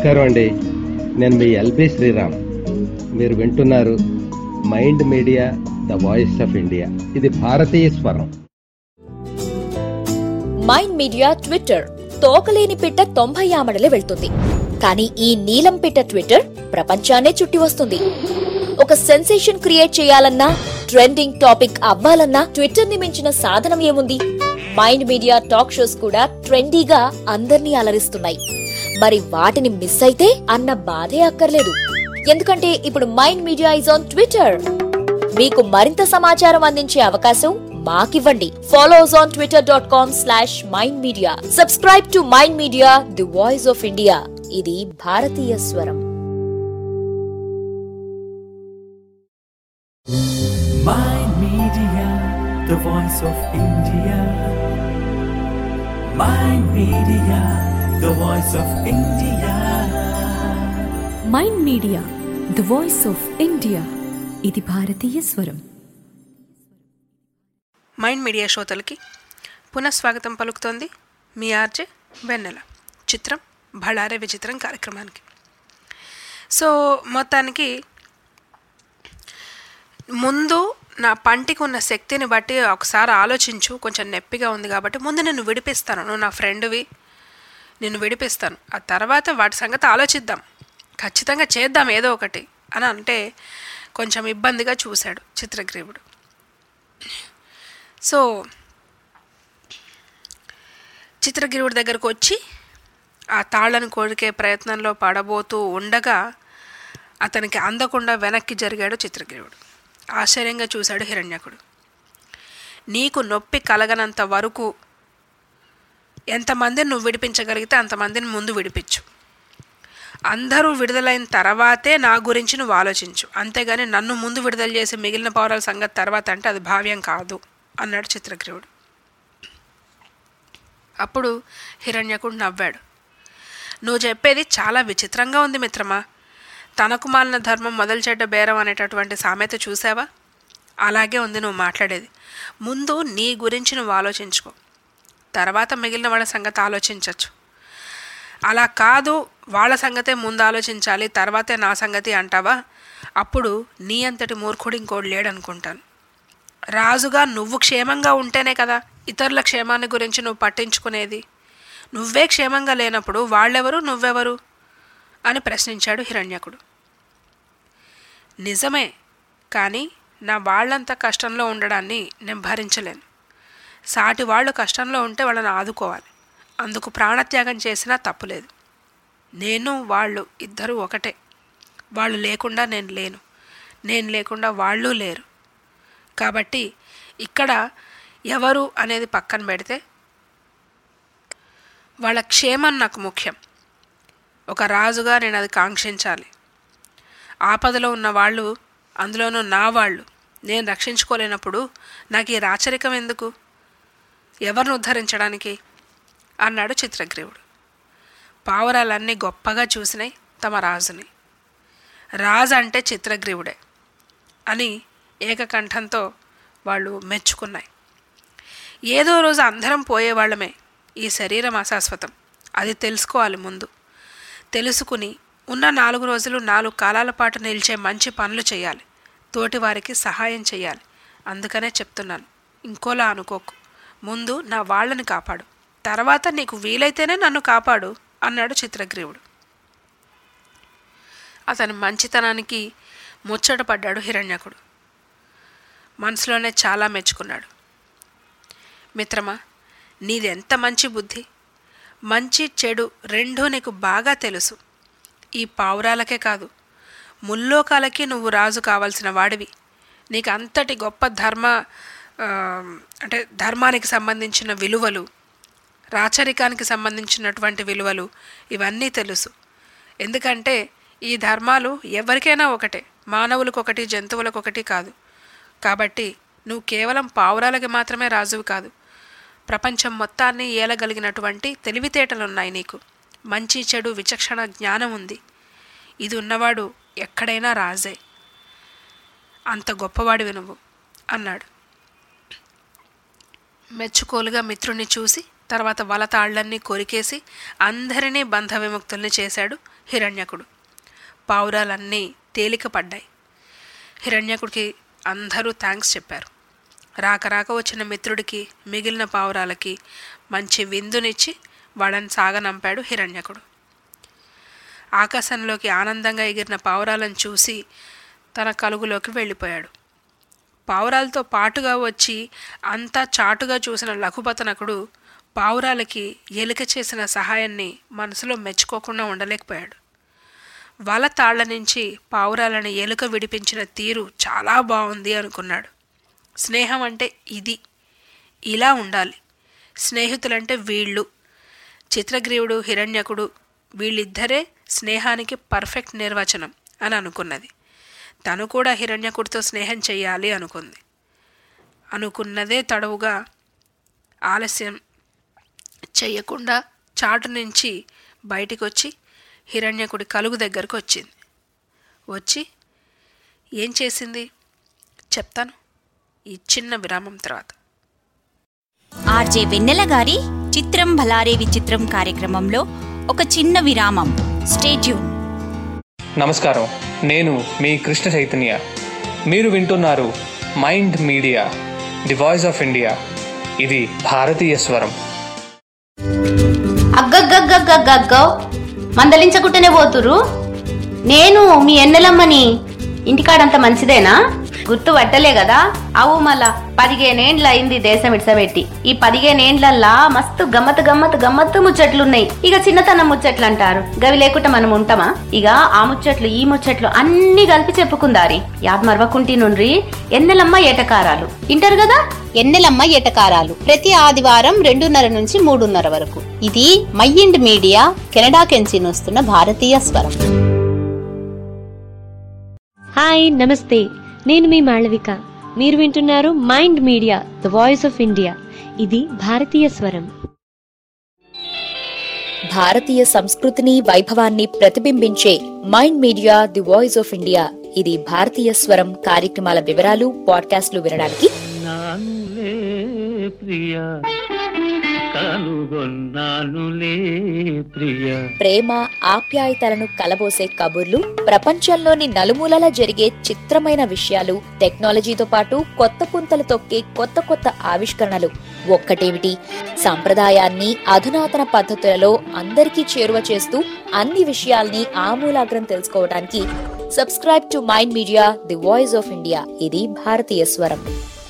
నమస్కారం అండి నేను మీ ఎల్బి శ్రీరామ్ మీరు వింటున్నారు Mind Media the voice of India ఇది భారతీయ స్వరం మైండ్ మీడియా ట్విట్టర్ తోకలేని పిట్ట తొంభై ఆమడలే వెళ్తుంది కానీ ఈ నీలం పిట్ట ట్విట్టర్ ప్రపంచాన్నే చుట్టి వస్తుంది ఒక సెన్సేషన్ క్రియేట్ చేయాలన్నా ట్రెండింగ్ టాపిక్ అవ్వాలన్నా ట్విట్టర్ ని మించిన సాధనం ఏముంది మైండ్ మీడియా టాక్ షోస్ కూడా ట్రెండీగా అందర్నీ అలరిస్తున్నాయి మరి వాటిని మిస్ అయితే అన్న బాధే అక్కర్లేదు ఎందుకంటే ఇప్పుడు Mind Media is on Twitter మీకు మరింత సమాచారం అందించే అవకాశం మాకివ్వండి follow us on Twitter dot com slash Mind Media subscribe to Mind Media the voice of India ఇది భారతీయ స్వరం Mind Media, the voice of India. Mind Media, the voice of India. Mind Media the voice of India ఇది భారతీయ స్వరం mind Media శ్రోతలకి పునఃస్వాగతం పలుకుతోంది మీ RJ వెన్నెల చిత్రం బళారే విచిత్రం కార్యక్రమానికి సో మొత్తానికి ముందు నా పంటికి ఉన్న శక్తిని బట్టి ఒకసారి ఆలోచించు కొంచెం నొప్పిగా ఉంది కాబట్టి ముందు నేను విడిపిస్తాను నువ్వు నా ఫ్రెండ్వి నేను విడిపిస్తాను ఆ తర్వాత వాటి సంగతి ఆలోచిద్దాం ఖచ్చితంగా చేద్దాం ఏదో ఒకటి అని అంటే కొంచెం ఇబ్బందిగా చూశాడు చిత్రగ్రీవుడు సో చిత్రగిరుడి దగ్గరకు వచ్చి ఆ తాళ్ళను కోరికే ప్రయత్నంలో పడబోతూ ఉండగా అతనికి అందకుండా వెనక్కి జరిగాడు చిత్రగిరుడు ఆశ్చర్యంగా చూశాడు హిరణ్యకుడు నీకు నొప్పి కలగనంత వరకు ఎంతమందిని నువ్వు విడిపించగలిగితే అంతమందిని ముందు విడిపించు అందరూ విడుదలైన తర్వాతే నా గురించి నువ్వు ఆలోచించు అంతేగాని నన్ను ముందు విడుదల చేసి మిగిలిన పౌరాల సంగతి తర్వాత అంటే అది భావ్యం కాదు అన్నాడు చిత్రగ్రీవుడు అప్పుడు హిరణ్యకుడు నవ్వాడు నువ్వు చెప్పేది చాలా విచిత్రంగా ఉంది మిత్రమా తనకు మాలిన ధర్మం మొదలు చెడ్డ బేరం అనేటటువంటి సామెత చూసావా అలాగే ఉంది నువ్వు మాట్లాడేది ముందు నీ గురించి నువ్వు ఆలోచించుకో తర్వాత మిగిలిన వాళ్ళ సంగతి ఆలోచించవచ్చు అలా కాదు వాళ్ళ సంగతే ముందు ఆలోచించాలి తర్వాతే నా సంగతి అంటావా అప్పుడు నీ అంతటి మూర్ఖుడు ఇంకోటి లేడనుకుంటాను రాజుగా నువ్వు క్షేమంగా ఉంటేనే కదా ఇతరుల క్షేమాన్ని గురించి నువ్వు పట్టించుకునేది నువ్వే క్షేమంగా లేనప్పుడు వాళ్ళెవరు నువ్వెవరు అని ప్రశ్నించాడు హిరణ్యకుడు నిజమే కానీ నా వాళ్ళంత కష్టంలో ఉండడాన్ని నేను భరించలేను సాటి వాళ్ళు కష్టంలో ఉంటే వాళ్ళని ఆదుకోవాలి అందుకు ప్రాణత్యాగం చేసినా తప్పులేదు నేను వాళ్ళు ఇద్దరు ఒకటే వాళ్ళు లేకుండా నేను లేను నేను లేకుండా వాళ్ళు లేరు కాబట్టి ఇక్కడ ఎవరు అనేది పక్కన పెడితే వాళ్ళ క్షేమం నాకు ముఖ్యం ఒక రాజుగా నేను అది కాంక్షించాలి ఆపదలో ఉన్న వాళ్ళు అందులోనూ నా వాళ్ళు నేను రక్షించుకోలేనప్పుడు నాకు ఈ రాచరికం ఎందుకు ఎవరిని ఉద్ధరించడానికి అన్నాడు చిత్రగ్రీవుడు పావురాలన్నీ గొప్పగా చూసినాయి తమ రాజుని రాజు అంటే చిత్రగ్రీవుడే అని ఏకకంఠంతో వాళ్ళు మెచ్చుకున్నాయి ఏదో రోజు అందరం పోయేవాళ్ళమే ఈ శరీరం అశాశ్వతం అది తెలుసుకోవాలి ముందు తెలుసుకుని ఉన్న నాలుగు రోజులు నాలుగు కాలాల పాటు నిలిచే మంచి పనులు చేయాలి తోటి వారికి సహాయం చేయాలి అందుకనే చెప్తున్నాను ఇంకోలా అనుకోకు ముందు నా వాళ్ళని కాపాడు తర్వాత నీకు వీలైతేనే నన్ను కాపాడు అన్నాడు చిత్రగ్రీవుడు అతని మంచితనానికి ముచ్చటపడ్డాడు హిరణ్యకుడు మనసులోనే చాలా మెచ్చుకున్నాడు మిత్రమా నీదెంత మంచి బుద్ధి మంచి చెడు రెండూ నీకు బాగా తెలుసు ఈ పావురాలకే కాదు ముల్లోకాలకి నువ్వు రాజు కావాల్సిన వాడివి నీకు అంతటి గొప్ప ధర్మ ఆ, అంటే ధర్మానికి సంబంధించిన విలువలు రాచరికానికి సంబంధించినటువంటి విలువలు ఇవన్నీ తెలుసు ఎందుకంటే ఈ ధర్మాలు ఎవరికైనా ఒకటే మానవులకు ఒకటి జంతువులకు ఒకటి కాదు కాబట్టి నువ్వు కేవలం పావురాలకి మాత్రమే రాజువి కాదు ప్రపంచం మొత్తాన్ని ఏలగలిగినటువంటి తెలివితేటలున్నాయి నీకు మంచి చెడు విచక్షణ జ్ఞానం ఉంది ఇది ఉన్నవాడు ఎక్కడైనా రాజే అంత గొప్పవాడివి నువ్వు అన్నాడు మెచ్చుకోలుగా మిత్రుణ్ణి చూసి తర్వాత వలతాళ్లన్నీ కొరికేసి అందరినీ బంధ విముక్తుల్ని చేశాడు హిరణ్యకుడు పావురాలన్నీ తేలిక పడ్డాయి హిరణ్యకుడికి అందరూ థ్యాంక్స్ చెప్పారు రాక రాక వచ్చిన మిత్రుడికి మిగిలిన పావురాలకి మంచి విందునిచ్చి వాళ్ళని సాగనంపాడు హిరణ్యకుడు ఆకాశంలోకి ఆనందంగా ఎగిరిన పావురాలను చూసి తన కలుగులోకి వెళ్ళిపోయాడు పావురాలతో పాటుగా వచ్చి అంతా చాటుగా చూసిన లఘుపతనకుడు పావురాలకి ఎలుక చేసిన సహాయాన్ని మనసులో మెచ్చుకోకుండా ఉండలేకపోయాడు వల తాళ్ల నుంచి పావురాలను ఎలుక విడిపించిన తీరు చాలా బాగుంది అనుకున్నాడు స్నేహం అంటే ఇది ఇలా ఉండాలి స్నేహితులంటే వీళ్ళు చిత్రగ్రీవుడు హిరణ్యకుడు వీళ్ళిద్దరే స్నేహానికి పర్ఫెక్ట్ నిర్వచనం అని అనుకున్నది తను కూడా హిరణ్యకుడితో స్నేహం చెయ్యాలి అనుకుంది అనుకున్నదే తడవుగా ఆలస్యం చెయ్యకుండా చాటు నుంచి బయటికి వచ్చి హిరణ్యకుడి కలుగు దగ్గరకు వచ్చింది వచ్చి ఏం చేసింది చెప్తాను ఈ చిన్న విరామం తర్వాత ఆర్జే వెన్నెల గారి చిత్రం భలారే విచిత్రం కార్యక్రమంలో ఒక చిన్న విరామం స్టేట్యూన్ నమస్కారం నేను మీ కృష్ణ చైతన్య మీరు వింటున్నారు Mind Media the voice of India ఇది భారతీయ స్వరం అగ్గగ్గగ్గగ్గగ్గో మందలించకుంటేనే పోతురు నేను మీ ఎన్నెలమ్మని ఇంటికాడంత మంచిదేనా గుర్తు పట్టలే కదా అవు మళ్ళా పదిహేనేండ్ల అయింది దేశం ఇడ్సబెట్టి ఈ పదిహేనేండ్లల్లా మస్తు గమ్మత్ గమ్మత్ గమ్మత్తు ముచ్చట్లున్నాయి ఇక చిన్నతనం ముచ్చట్లు అంటారు గవి లేకుండా మనం ఉంటామా ఇక ఆ ముచ్చట్లు ఈ ముచ్చట్లు అన్ని కలిపి చెప్పుకుందారి యాద్ మరవకుంటి నుండ్రి ఎన్నెలమ్మ ఏటకారాలు ఇంటారు కదా ఎన్నెలమ్మ ఎటకారాలు ప్రతి ఆదివారం రెండున్నర నుంచి మూడున్నర వరకు ఇది మైండ్ మీడియా కెనడా కెంచి వస్తున్న భారతీయ స్వరం హాయ్ నమస్తే నేను మీ మాళవిక మీరు వింటున్నారు Mind Media the voice of India ఇది భారతీయ స్వరం భారతీయ సంస్కృతిని వైభవాన్ని ప్రతిబింబించే Mind Media the voice of India ఇది భారతీయ స్వరం కార్యక్రమాల వివరాలు పాడ్కాస్ట్లు వినడానికి నానులే ప్రియ కనుగొన్నానులే ప్రియ ప్రేమ ఆప్యాయతలను కలబోసే కబుర్లు ప్రపంచంలోని నలుమూలలా జరిగే చిత్రమైన విషయాలు టెక్నాలజీతో పాటు కొత్త పుంతలు తొక్కే కొత్త కొత్త ఆవిష్కరణలు ఒక్కటేమిటి సంప్రదాయాన్ని అధునాతన పద్ధతులలో అందరికీ చేరువ చేస్తూ అన్ని విషయాల్ని ఆమూలాగ్రం తెలుసుకోవడానికి subscribe to Mind Media the voice of India ఇది భారతీయ స్వరం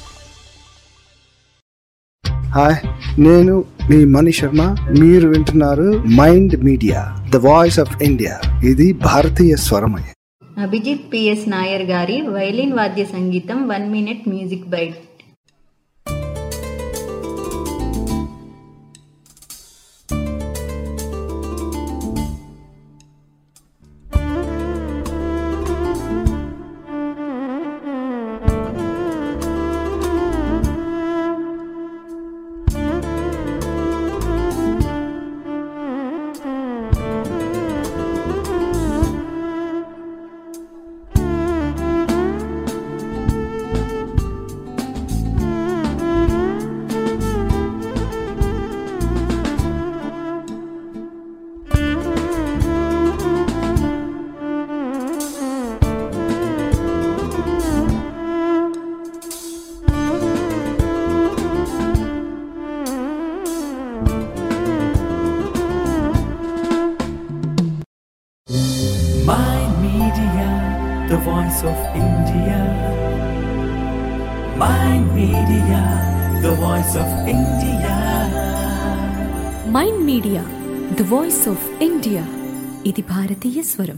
హాయ్ నేను మీ మణి శర్మ మీరు వింటున్నారు Mind Media the voice of India ఇది భారతీయ స్వరమయ అభిజిత్ పిఎస్ నాయర్ గారి వైలిన్ వాద్య సంగీతం one minute music bite Mind Media, the voice of India. Mind Media, the voice of India. Mind Media the voice of India ఇది భారతీయ స్వరం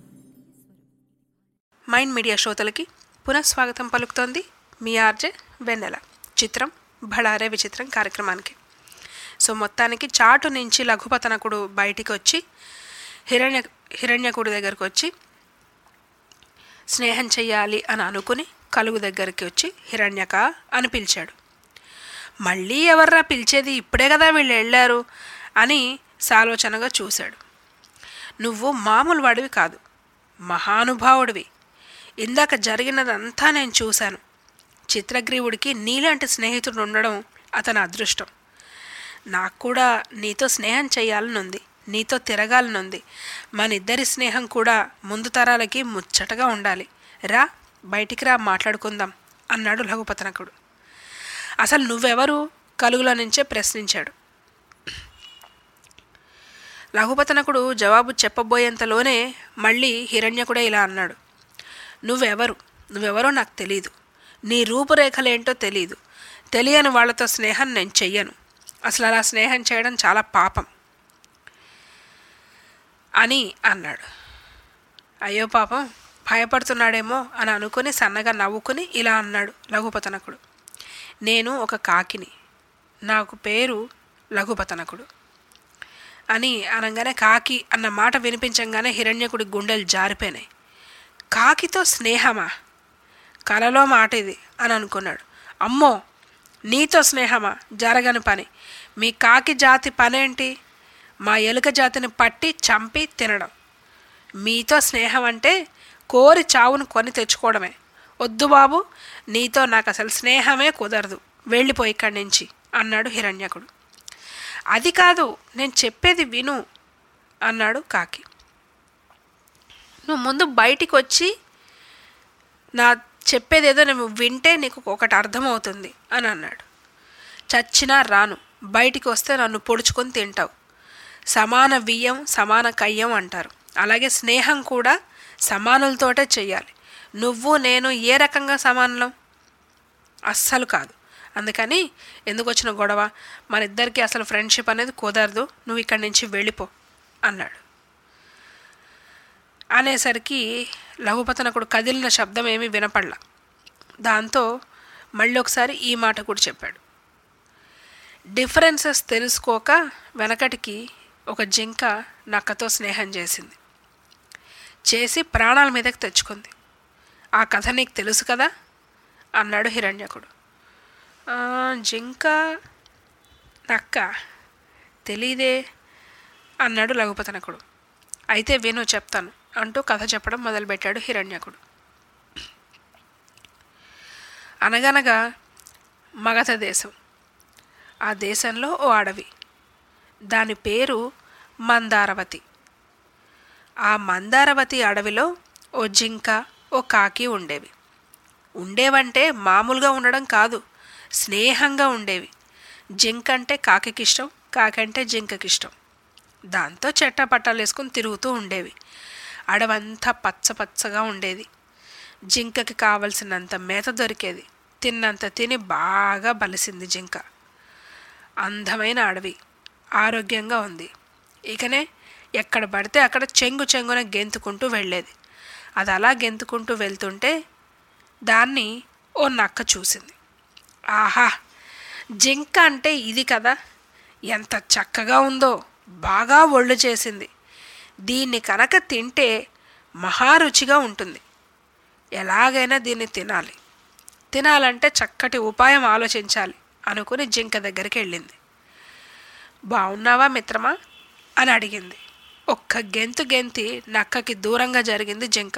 మైండ్ మీడియా శ్రోతలకి పునఃస్వాగతం పలుకుతోంది మీ ఆర్జే వెన్నెల చిత్రం భళారే విచిత్రం కార్యక్రమానికి సో మొత్తానికి చాటు నుంచి లఘుపతనకుడు బయటికి వచ్చి హిరణ్య హిరణ్యకుడి దగ్గరకు వచ్చి స్నేహం చెయ్యాలి అని అనుకుని కలుగు దగ్గరికి వచ్చి హిరణ్యక అని పిలిచాడు మళ్ళీ ఎవర్రా పిలిచేది ఇప్పుడే కదా వీళ్ళు వెళ్ళారు అని సాలోచనగా చూశాడు నువ్వు మామూలు వాడివి కాదు మహానుభావుడివి ఇందాక జరిగినదంతా నేను చూశాను చిత్రగ్రీవుడికి నీలాంటి స్నేహితుడు ఉండడం అతని అదృష్టం నాకు కూడా నీతో స్నేహం చేయాలనుంది నీతో తిరగాలనుంది మన ఇద్దరి స్నేహం కూడా ముందు తరాలకి ముచ్చటగా ఉండాలి రా బయటికి రా మాట్లాడుకుందాం అన్నాడు లఘుపతనకుడు అసలు నువ్వెవరు కలుగులో నుంచే ప్రశ్నించాడు లఘుపతనకుడు జవాబు చెప్పబోయేంతలోనే మళ్ళీ హిరణ్యకుడే ఇలా అన్నాడు నువ్వెవరు నువ్వెవరో నాకు తెలీదు నీ రూపురేఖలేంటో తెలీదు తెలియని వాళ్ళతో స్నేహం నేను చెయ్యను అసలు అలా స్నేహం చేయడం చాలా పాపం అని అన్నాడు అయ్యో పాపం భయపడుతున్నాడేమో అని అనుకుని సన్నగా నవ్వుకుని ఇలా అన్నాడు లఘుపతనకుడు నేను ఒక కాకిని నాకు పేరు లఘుపతనకుడు అని అనగానే కాకి అన్న మాట వినిపించంగానే హిరణ్యకుడి గుండెలు జారిపోయినాయి కాకితో స్నేహమా కలలో మాట ఇది అని అనుకున్నాడు అమ్మో నీతో స్నేహమా జరగని పని మీ కాకి జాతి పనేంటి మా ఎలుక జాతిని పట్టి చంపి తినడం మీతో స్నేహం అంటే కోరి చావును కొని తెచ్చుకోవడమే వద్దు బాబు నీతో నాకు అసలు స్నేహమే కుదరదు వెళ్ళిపోయి ఇక్కడి నుంచి అన్నాడు హిరణ్యకుడు అది కాదు నేను చెప్పేది విను అన్నాడు కాకి నువ్వు ముందు బయటికి వచ్చి నా చెప్పేది ఏదో నువ్వు వింటే నీకు ఒకటి అర్థమవుతుంది అని అన్నాడు చచ్చినా రాను బయటికి వస్తే నన్ను పొడుచుకొని తింటావు సమాన బియ్యం సమాన కయ్యం అంటారు అలాగే స్నేహం కూడా సమానులతోటే చెయ్యాలి నువ్వు నేను ఏ రకంగా సమానులం అస్సలు కాదు అందుకని ఎందుకు వచ్చిన గొడవ మన ఇద్దరికి అసలు ఫ్రెండ్షిప్ అనేది కుదరదు నువ్వు ఇక్కడి నుంచి వెళ్ళిపో అన్నాడు అనేసరికి లఘుపతనకుడు కదిలిన శబ్దం ఏమీ వినపడలా దాంతో మళ్ళీ ఒకసారి ఈ మాట కూడా చెప్పాడు డిఫరెన్సెస్ తెలుసుకోక వెనకటికి ఒక జింక నక్కతో స్నేహం చేసింది చేసి ప్రాణాల మీదకి తెచ్చుకుంది ఆ కథ నీకు తెలుసు కదా అన్నాడు హిరణ్యకుడు "ఆ, జింక నక్క తెలీదే అన్నాడు లఘుపతనకుడు అయితే విను చెప్తాను అంటూ కథ చెప్పడం మొదలుపెట్టాడు హిరణ్యకుడు అనగనగా మగధ దేశం ఆ దేశంలో ఓ అడవి దాని పేరు మందారవతి ఆ మందారవతి అడవిలో ఓ జింక ఓ కాకి ఉండేవి ఉండేవంటే మామూలుగా ఉండడం కాదు స్నేహంగా ఉండేవి జింక అంటే కాకికి ఇష్టం కాకంటే జింకకి ఇష్టం దాంతో చెట్ట పట్టాలు వేసుకుని తిరుగుతూ ఉండేవి అడవంతా పచ్చ పచ్చగా ఉండేది జింకకి కావలసినంత మేత దొరికేది తిన్నంత తిని బాగా బలిసింది జింక అందమైన అడవి ఆరోగ్యంగా ఉంది ఇకనే ఎక్కడ పడితే అక్కడ చెంగు చెంగున గెంతుకుంటూ వెళ్ళేది అది అలా గెంతుకుంటూ వెళ్తుంటే దాన్ని ఓ నక్క చూసింది ఆహా జింక అంటే ఇది కదా ఎంత చక్కగా ఉందో బాగా ఒళ్ళు చేసింది దీన్ని కనుక తింటే మహారుచిగా ఉంటుంది ఎలాగైనా దీన్ని తినాలి తినాలంటే చక్కటి ఉపాయం ఆలోచించాలి అనుకుని జింక దగ్గరికి వెళ్ళింది బాగున్నావా మిత్రమా అని అడిగింది ఒక్క గెంతు గెంతి నక్కకి దూరంగా జరిగింది జింక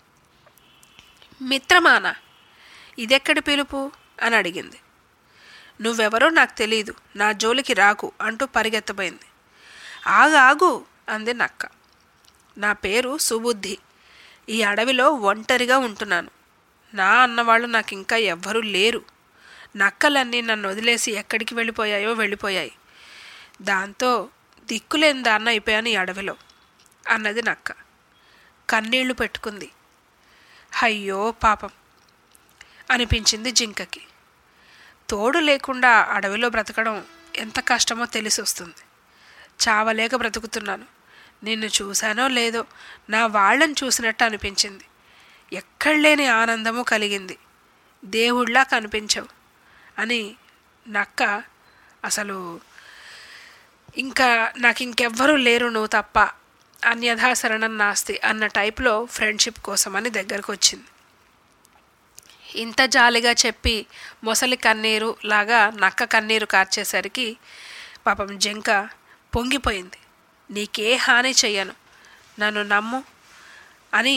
మిత్రమానా ఇదెక్కడి పిలుపు అని అడిగింది నువ్వెవరో నాకు తెలీదు నా జోలికి రాకు అంటూ పరిగెత్తబోయింది ఆగు ఆగు అంది నక్క నా పేరు సుబుద్ధి ఈ అడవిలో ఒంటరిగా ఉంటున్నాను నా అన్నవాళ్ళు నాకు ఇంకా ఎవ్వరూ లేరు నక్కలన్నీ నన్ను వదిలేసి ఎక్కడికి వెళ్ళిపోయాయో వెళ్ళిపోయాయి దాంతో దిక్కులేని దాన్న అయిపోయాను ఈ అడవిలో అన్నది నక్క కన్నీళ్లు పెట్టుకుంది అయ్యో పాపం అనిపించింది జింకకి తోడు లేకుండా అడవిలో బ్రతకడం ఎంత కష్టమో తెలిసి వస్తుంది చావలేక బ్రతుకుతున్నాను నిన్ను చూశానో లేదో నా వాళ్ళని చూసినట్టు అనిపించింది ఎక్కడ లేని ఆనందము కలిగింది దేవుళ్ళా కనిపించవు అని నక్క అసలు ఇంకా నాకు ఇంకెవ్వరూ లేరు నువ్వు తప్ప అన్యథా శరణం నాస్తి అన్న టైప్లో ఫ్రెండ్షిప్ కోసమని దగ్గరకు వచ్చింది ఇంత జాలిగా చెప్పి మొసలి కన్నీరు లాగా నక్క కన్నీరు కార్చేసరికి పాపం జింక పొంగిపోయింది నీకే హాని చెయ్యను నన్ను నమ్ము అని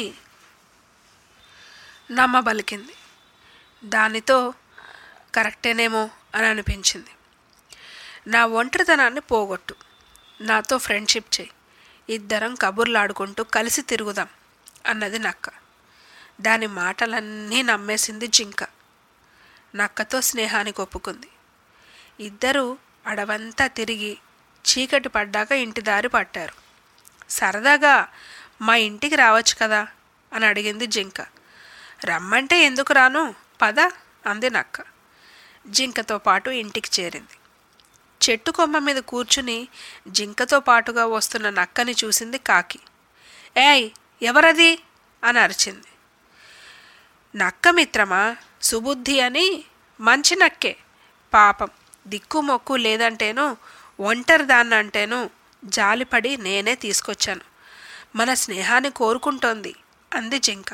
నమ్మబలికింది దానితో కరెక్టేనేమో అని అనిపించింది నా ఒంటరితనాన్ని పోగొట్టు నాతో ఫ్రెండ్షిప్ చేయి ఇద్దరం కబుర్లాడుకుంటూ కలిసి తిరుగుదాం అన్నది నక్క దాని మాటలన్నీ నమ్మేసింది జింక నక్కతో స్నేహానికి ఒప్పుకుంది ఇద్దరూ అడవంతా తిరిగి చీకటి పడ్డాక ఇంటి దారి పట్టారు సరదాగా మా ఇంటికి రావచ్చు కదా అని అడిగింది జింక రమ్మంటే ఎందుకు రాను పద అంది నక్క జింకతో పాటు ఇంటికి చేరింది చెట్టు కొమ్మ మీద కూర్చుని జింకతో పాటుగా వస్తున్న నక్కని చూసింది కాకి ఏయ్ ఎవరది అని అరిచింది నక్క మిత్రమా సుబుద్ధి అని మంచి నక్కే పాపం దిక్కు మొక్కు లేదంటేను ఒంటరి దాన్నంటేను జాలిపడి నేనే తీసుకొచ్చాను మన స్నేహాన్ని కోరుకుంటోంది అంది జింక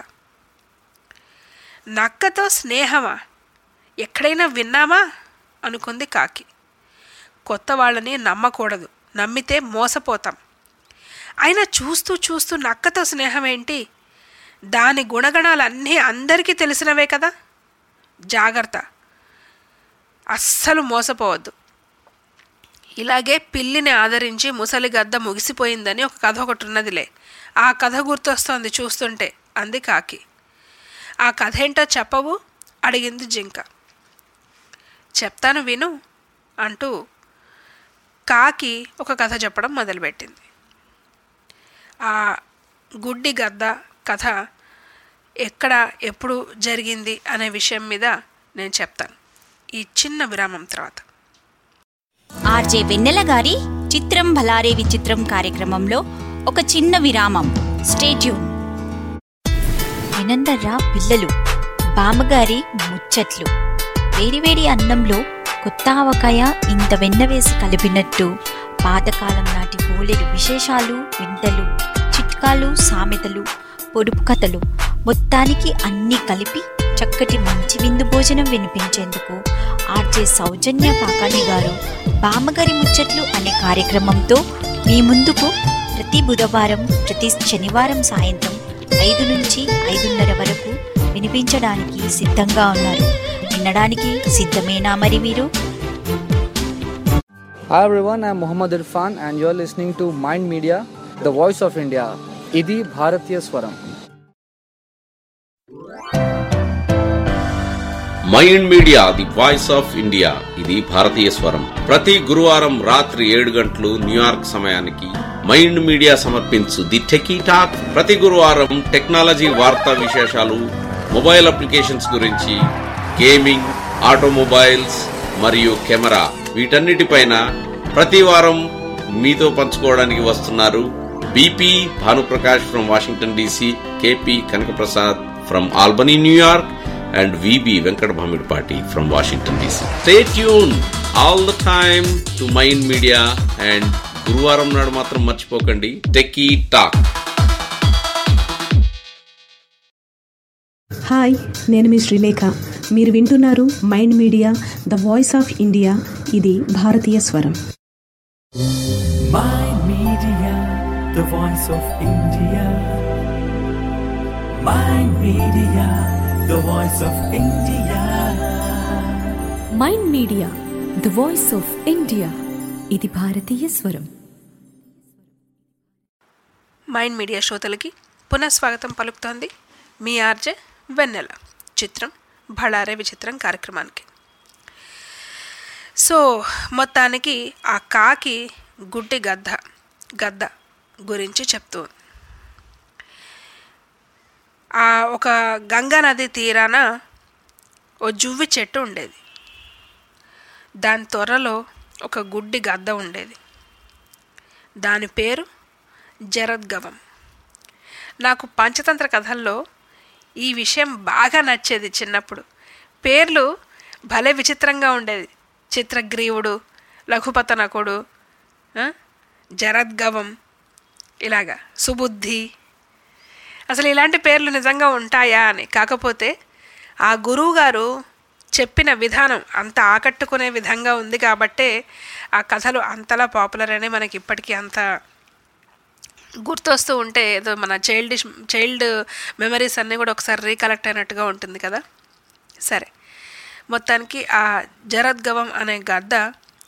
నక్కతో స్నేహమా ఎక్కడైనా విన్నామా అనుకుంది కాకి కొత్త వాళ్ళని నమ్మకూడదు నమ్మితే మోసపోతాం అయినా చూస్తూ చూస్తూ నక్కతో స్నేహం ఏంటి దాని గుణగణాలన్నీ అందరికీ తెలిసినవే కదా జాగ్రత్త అస్సలు మోసపోవద్దు ఇలాగే పిల్లిని ఆదరించి ముసలి గద్ద ముగిసిపోయిందని ఒక కథ ఒకటి ఉన్నదిలే ఆ కథ గుర్తొస్తోంది చూస్తుంటే అంది కాకి ఆ కథ ఏంటో చెప్పవు అడిగింది జింక చెప్తాను విను అంటూ కాకి ఒక కథ చెప్పడం మొదలుపెట్టింది ఆ గుడ్డి గద్ద కథ ఎక్కడ ఎప్పుడు జరిగింది అనే విషయం మీద నేను చెప్తాను ఈ చిన్న విరామం తర్వాత ఆర్జే వెన్నెల గారి చిత్రం భలారే విచిత్రం కార్యక్రమంలో ఒక చిన్న విరామం స్టేట్యూన్ వినందర్రా పిల్లలు బామ్మగారి ముచ్చట్లు వేడివేడి అన్నంలో కొత్త ఆవకాయ ఇంత వెన్న వేసి కలిపినట్టు పాతకాలం నాటి బోలెడు విశేషాలు వింతలు చిట్కాలు సామెతలు పొడుపు కథలు మొత్తానికి అన్నీ కలిపి చక్కటి మంచి విందు భోజనం వినిపించేందుకు ఆర్జే సౌజన్య కాకాని గారు బామ్మగారి ముచ్చట్లు అనే కార్యక్రమంతో మీ ముందుకు ప్రతి బుధవారం ప్రతి శనివారం సాయంత్రం ఐదు నుంచి ఐదున్నర వరకు వినిపించడానికి సిద్ధంగా ఉన్నారు వినడానికి సిద్ధమేనా మరి మీరు Hi everyone, I'm Muhammad Irfan and you're listening to Mind Media, the voice of India. Idi Bharatiya Swaram. Mind Media the voice of India ఇది భారతీయ స్వరం ప్రతి గురువారం రాత్రి ఏడు గంటలు న్యూయార్క్ సమయానికి మైండ్ మీడియా సమర్పించు ది టెకీ టాక్ ప్రతి గురువారం టెక్నాలజీ వార్తా విశేషాలు మొబైల్ అప్లికేషన్స్ గురించి గేమింగ్ ఆటోమొబైల్స్ మరియు కెమెరా వీటన్నిటిపైన ప్రతి వారం మీతో పంచుకోవడానికి వస్తున్నారు BP Bhanuprakash from Washington DC KP Kanakaprasad from Albany New York and VB Venkat Bhamidpati from Washington DC. Stay tuned all the time to Mind Media and గురువారం నాడు మాత్రం మర్చిపోకండి టెక్కీ టాక్ హాయ్ నేను మీ శ్రీలేఖ మీరు వింటున్నారు Mind Media the voice of India ఇది భారతీయ స్వరం Mind Media, the voice of India. Mind Media, the voice of India. Mind Media the voice of India ఇది భారతీయ స్వరం మైండ్ మీడియా శ్రోతలకి పునఃస్వాగతం పలుకుతోంది మీ ఆర్జే వెన్నెల చిత్రం భళారే విచిత్రం కార్యక్రమానికి సో మొత్తానికి ఆ కాకి గుడ్డి గద్ద గద్ద గురించి చెప్తూ ఉంది. ఆ ఒక గంగా నది తీరాన ఓ జువ్వి చెట్టు ఉండేది దాని త్వరలో ఒక గుడ్డి గద్ద ఉండేది దాని పేరు జరద్గవం నాకు పంచతంత్ర కథల్లో ఈ విషయం బాగా నచ్చేది చిన్నప్పుడు పేర్లు భలే విచిత్రంగా ఉండేది చిత్రగ్రీవుడు లఘుపతనకుడు ఆ, జరద్గవం ఇలాగా సుబుద్ధి అసలు ఇలాంటి పేర్లు నిజంగా ఉంటాయా అని కాకపోతే ఆ గురువు గారు చెప్పిన విధానం అంత ఆకట్టుకునే విధంగా ఉంది కాబట్టే ఆ కథలు అంతలా పాపులర్ అని మనకి ఇప్పటికీ అంత గుర్తొస్తూ ఉంటే ఏదో మన చైల్డ్ చైల్డ్ మెమరీస్ అన్నీ కూడా ఒకసారి రీకలెక్ట్ అయినట్టుగా ఉంటుంది కదా సరే మొత్తానికి ఆ జరద్గవం అనే గద్ద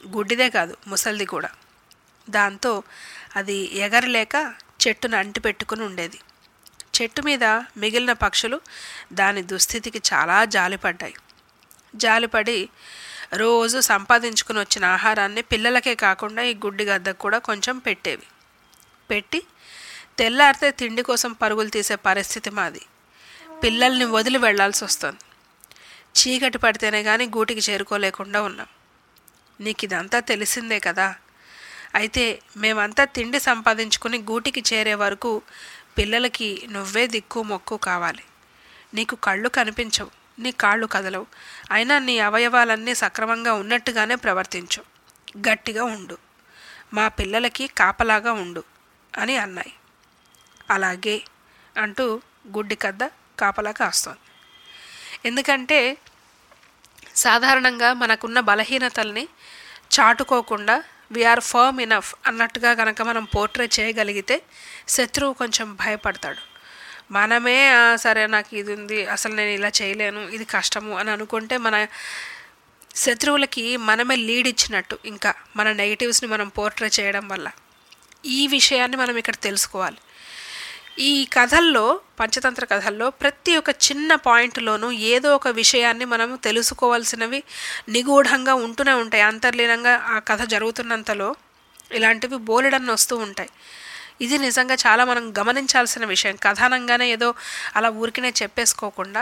గుడ్డిదే కాదు ముసలిది కూడా దాంతో అది ఎగరలేక చెట్టును అంటిపెట్టుకుని ఉండేది చెట్టు మీద మిగిలిన పక్షులు దాని దుస్థితికి చాలా జాలిపడ్డాయి జాలిపడి రోజు సంపాదించుకుని వచ్చిన ఆహారాన్ని పిల్లలకే కాకుండా ఈ గుడ్డి గద్దకు కూడా కొంచెం పెట్టేవి పెట్టి తెల్లారితే తిండి కోసం పరుగులు తీసే పరిస్థితి మాది పిల్లల్ని వదిలి వెళ్లాల్సి వస్తుంది చీకటి పడితేనే కానీ గూటికి చేరుకోలేకుండా ఉన్నాం నీకు ఇదంతా తెలిసిందే కదా అయితే మేమంతా తిండి సంపాదించుకుని గూటికి చేరే వరకు పిల్లలకి నువ్వే దిక్కు మొక్కు కావాలి నీకు కళ్ళు కనిపించవు నీ కాళ్ళు కదలవు అయినా నీ అవయవాలన్నీ సక్రమంగా ఉన్నట్టుగానే ప్రవర్తించు గట్టిగా ఉండు మా పిల్లలకి కాపలాగా ఉండు అని అన్నాయి అలాగే అంటూ గుడ్డి కద్ద కాపలా కాస్తోంది ఎందుకంటే సాధారణంగా మనకున్న బలహీనతల్ని చాటుకోకుండా వీఆర్ ఫర్మ్ ఇనఫ్ అన్నట్టుగా కనుక మనం పోర్ట్రే చేయగలిగితే శత్రువు కొంచెం భయపడతాడు మనమే "ఆ, సరే నాకు ఇది ఉంది అసలు నేను ఇలా చేయలేను ఇది కష్టము అని అనుకుంటే మన శత్రువులకి మనమే లీడ్ ఇచ్చినట్టు ఇంకా మన నెగిటివ్స్ని మనం పోర్ట్రే చేయడం వల్ల ఈ విషయాన్ని మనం ఇక్కడ తెలుసుకోవాలి ఈ కథల్లో పంచతంత్ర కథల్లో ప్రతి ఒక్క చిన్న పాయింట్లోనూ ఏదో ఒక విషయాన్ని మనం తెలుసుకోవాల్సినవి నిగూఢంగా ఉంటూనే ఉంటాయి అంతర్లీనంగా ఆ కథ జరుగుతున్నంతలో ఇలాంటివి బోలెడన్ని వస్తూ ఉంటాయి ఇది నిజంగా చాలా మనం గమనించాల్సిన విషయం కథనంగానే ఏదో అలా ఊరికినే చెప్పేసుకోకుండా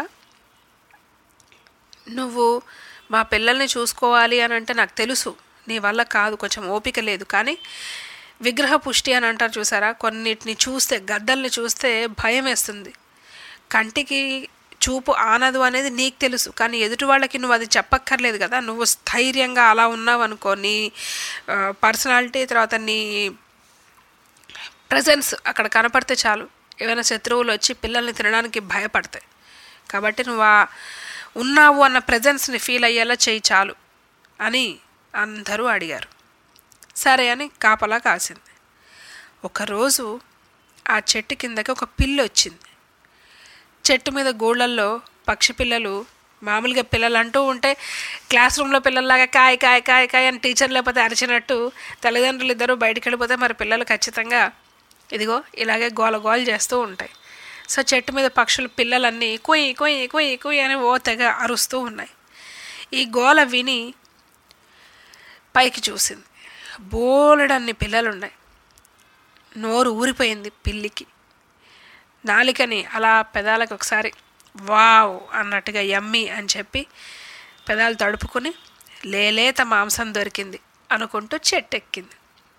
నువ్వు మా పిల్లల్ని చూసుకోవాలి అని అంటే నాకు తెలుసు నీ వల్ల కాదు కొంచెం ఓపిక లేదు కానీ విగ్రహ పుష్టి అని అంటారు చూసారా కొన్నిటిని చూస్తే గద్దల్ని చూస్తే భయం వేస్తుంది కంటికి చూపు ఆనదు అనేది నీకు తెలుసు కానీ ఎదుటి వాళ్ళకి నువ్వు అది చెప్పక్కర్లేదు కదా నువ్వు స్థైర్యంగా అలా ఉన్నావు అనుకో నీ పర్సనాలిటీ తర్వాత నీ ప్రజెన్స్ అక్కడ కనపడితే చాలు ఏమైనా శత్రువులు వచ్చి పిల్లల్ని తినడానికి భయపడతాయి కాబట్టి నువ్వు ఆ ఉన్నావు అన్న ప్రజెన్స్ని ఫీల్ అయ్యేలా చేయి చాలు అని అందరూ అడిగారు సరే అని కాపలా కాసింది ఒకరోజు ఆ చెట్టు కిందకి ఒక పిల్లి వచ్చింది చెట్టు మీద గోళ్ళల్లో పక్షి పిల్లలు మామూలుగా పిల్లలు అంటూ ఉంటే క్లాస్ రూమ్లో పిల్లల్లాగా కాయ కాయ కాయ కాయ అని టీచర్ లేకపోతే అరిచినట్టు తల్లిదండ్రులు ఇద్దరు బయటికి వెళ్ళిపోతే మరి పిల్లలు ఖచ్చితంగా ఇదిగో ఇలాగే గోల గోల చేస్తూ ఉంటాయి సో చెట్టు మీద పక్షుల పిల్లలన్నీ కుయ్ కుయ్ కుయ్ కుయ్ అని ఓ తెగ అరుస్తూ ఉన్నాయి ఈ గోల విని పైకి చూసింది బోలెడన్ని పిల్లలున్నాయి నోరు ఊరిపోయింది పిల్లికి నాలికని అలా పెదాలకు ఒకసారి వావ్ అన్నట్టుగా యమ్మి అని చెప్పి పెదాలు తడుపుకుని లేలేత మాంసం దొరికింది అనుకుంటూ చెట్టెక్కింది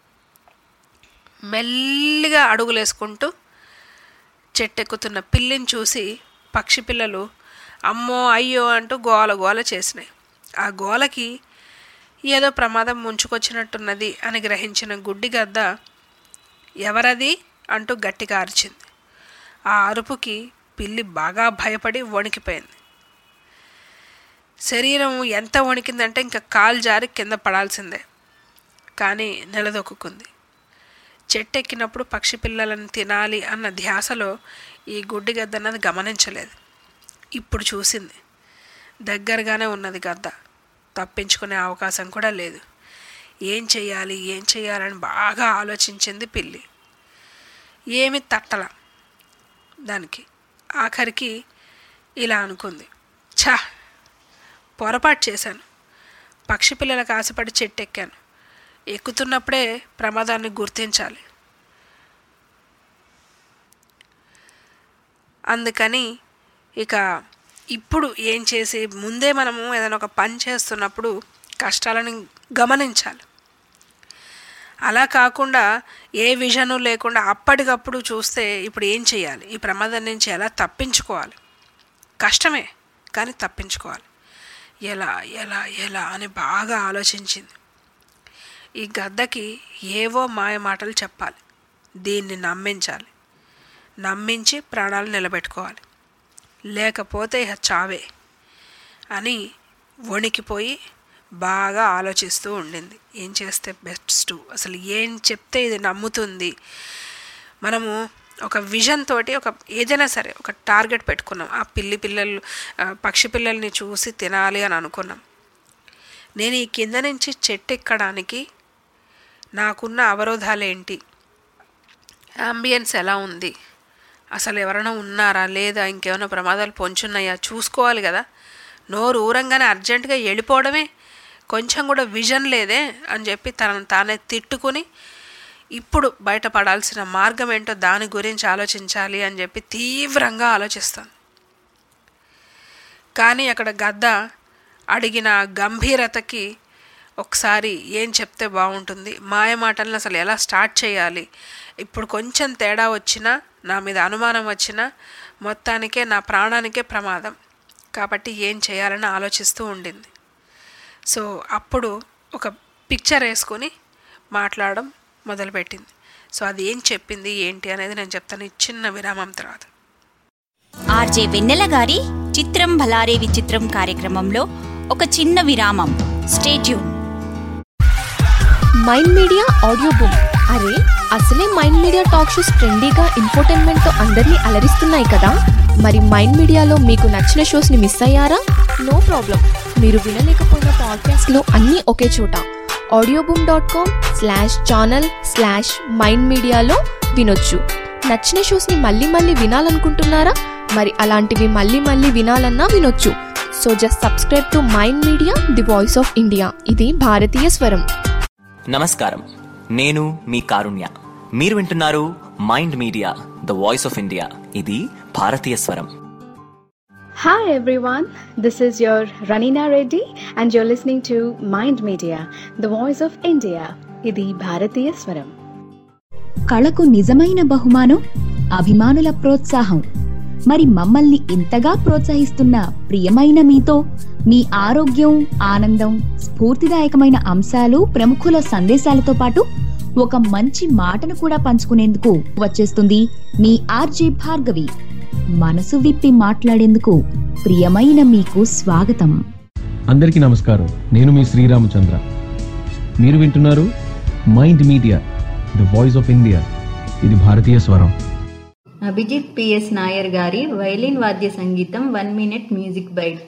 మెల్లిగా అడుగులేసుకుంటూ చెట్టెక్కుతున్న పిల్లిని చూసి పక్షి పిల్లలు అమ్మో అయ్యో అంటూ గోల గోల చేసినాయి ఆ గోలకి ఏదో ప్రమాదం ముంచుకొచ్చినట్టున్నది అని గ్రహించిన గుడ్డి గద్ద ఎవరది అంటూ గట్టిగా అరిచింది ఆ అరుపుకి పిల్లి బాగా భయపడి వణికిపోయింది శరీరం ఎంత వణికిందంటే ఇంకా కాలు జారి కింద పడాల్సిందే కానీ నిలదొక్కుంది చెట్టెక్కినప్పుడు పక్షి పిల్లలను తినాలి అన్న ధ్యాసలో ఈ గుడ్డి గద్ద అన్నది గమనించలేదు ఇప్పుడు చూసింది దగ్గరగానే ఉన్నది గద్ద తప్పించుకునే అవకాశం కూడా లేదు ఏం చెయ్యాలి ఏం చెయ్యాలని బాగా ఆలోచించింది పిల్లి ఏమి తట్టల దానికి ఆఖరికి ఇలా అనుకుంది ఛా పొరపాటు చేశాను పక్షి పిల్లలకు ఆశపడి చెట్టు ఎక్కాను ఎక్కుతున్నప్పుడే ప్రమాదాన్ని గుర్తించాలి అందుకని ఇక ఇప్పుడు ఏం చేసి ముందే మనము ఏదైనా ఒక పని చేస్తున్నప్పుడు కష్టాలను గమనించాలి అలా కాకుండా ఏ విజను లేకుండా అప్పటికప్పుడు చూస్తే ఇప్పుడు ఏం చేయాలి ఈ ప్రమాదం నుంచి ఎలా తప్పించుకోవాలి కష్టమే కానీ తప్పించుకోవాలి ఎలా ఎలా ఎలా అని బాగా ఆలోచించింది ఈ గద్దకి ఏవో మాయ మాటలు చెప్పాలి దీన్ని నమ్మించాలి నమ్మించి ప్రాణాలు నిలబెట్టుకోవాలి లేకపోతే ఇక చావే అని వణికిపోయి బాగా ఆలోచిస్తూ ఉండింది ఏం చేస్తే బెస్ట్ అసలు ఏం చెప్తే ఇది నమ్ముతుంది మనము ఒక విజన్ తోటి ఒక ఏదైనా సరే ఒక టార్గెట్ పెట్టుకున్నాం ఆ పిల్లి పిల్లలు ఆ పక్షి పిల్లల్ని చూసి తినాలి అని అనుకున్నాం నేను ఈ కింద నుంచి చెట్టు ఎక్కడానికి నాకున్న అవరోధాలేంటి అంబియన్స్ ఎలా ఉంది అసలు ఎవరైనా ఉన్నారా లేదా ఇంకేమైనా ప్రమాదాలు పొంచున్నాయా చూసుకోవాలి కదా నోరు ఊరంగానే అర్జెంటుగా వెళ్ళిపోవడమే కొంచెం కూడా విజన్ లేదే అని చెప్పి తనను తానే తిట్టుకుని ఇప్పుడు బయటపడాల్సిన మార్గం ఏంటో దాని గురించి ఆలోచించాలి అని చెప్పి తీవ్రంగా ఆలోచిస్తాను కానీ అక్కడ గద్ద అడిగిన గంభీరతకి ఒకసారి ఏం చెప్తే బాగుంటుంది మాయ మాటలను అసలు ఎలా స్టార్ట్ చేయాలి ఇప్పుడు కొంచెం తేడా వచ్చినా నా మీద అనుమానం వచ్చినా మొత్తానికే నా ప్రాణానికే ప్రమాదం కాబట్టి ఏం చేయాలని ఆలోచిస్తూ ఉండింది సో అప్పుడు ఒక పిక్చర్ వేసుకొని మాట్లాడడం మొదలుపెట్టింది సో అది ఏం చెప్పింది ఏంటి అనేది నేను చెప్తాను ఈ చిన్న విరామం తర్వాత ఆర్జే వెన్నెల గారి చిత్రం భలారే విచిత్రం కార్యక్రమంలో ఒక చిన్న విరామం stay tuned Mind Media audio book అరే అసలే మైండ్ మీడియా టాక్ షోస్ ట్రెండీగా ఇన్ఫోటైన్మెంట్తో అందరినీ అలరిస్తున్నాయి కదా మరి మైండ్ మీడియాలో మీకు నచ్చిన షోస్ని మిస్ అయ్యారా నో ప్రాబ్లం మీరు వినలేకపోయిన పాడ్కాస్ట్లో అన్నీ ఒకే చోట audio boom dot com slash channel slash Mind మీడియాలో వినొచ్చు నచ్చిన షోస్ని మళ్ళీ మళ్ళీ వినాలనుకుంటున్నారా మరి అలాంటివి మళ్ళీ మళ్ళీ వినాలన్నా వినొచ్చు so just subscribe to Mind Media the voice of India ఇది భారతీయ స్వరం నమస్కారం నేను మీ కారుణ్య మీరు వింటున్నారు Mind Media the voice of India ఇది భారతీయ స్వరం Hi everyone, this is your Ranina Reddy and you're listening to Mind Media, the voice of India. ఇది భారతీయ స్వరం కళకు నిజమైన బహుమానం అభిమానుల ప్రోత్సాహం మరి మమ్మల్ని ఇంతగా ప్రోత్సహిస్తున్న ప్రియమైన మీతో మీ ఆరోగ్యం ఆనందం స్ఫూర్తిదాయకమైన అంశాలు ప్రముఖుల సందేశాలతో పాటు ఒక మంచి మాటను కూడా పంచుకునేందుకు వచ్చేస్తుంది మీ ఆర్జే భార్గవి మనసు విప్పి మాట్లాడేందుకు ప్రియమైన మీకు స్వాగతం అందరికీ నమస్కారం నేను మీ శ్రీరామచంద్ర మీరు వింటున్నారు Mind Media the voice of India ఇది భారతీయ స్వరం అభిజిత్ పిఎస్ నాయర్ గారి వైలిన్ వాద్య సంగీతం one minute music bite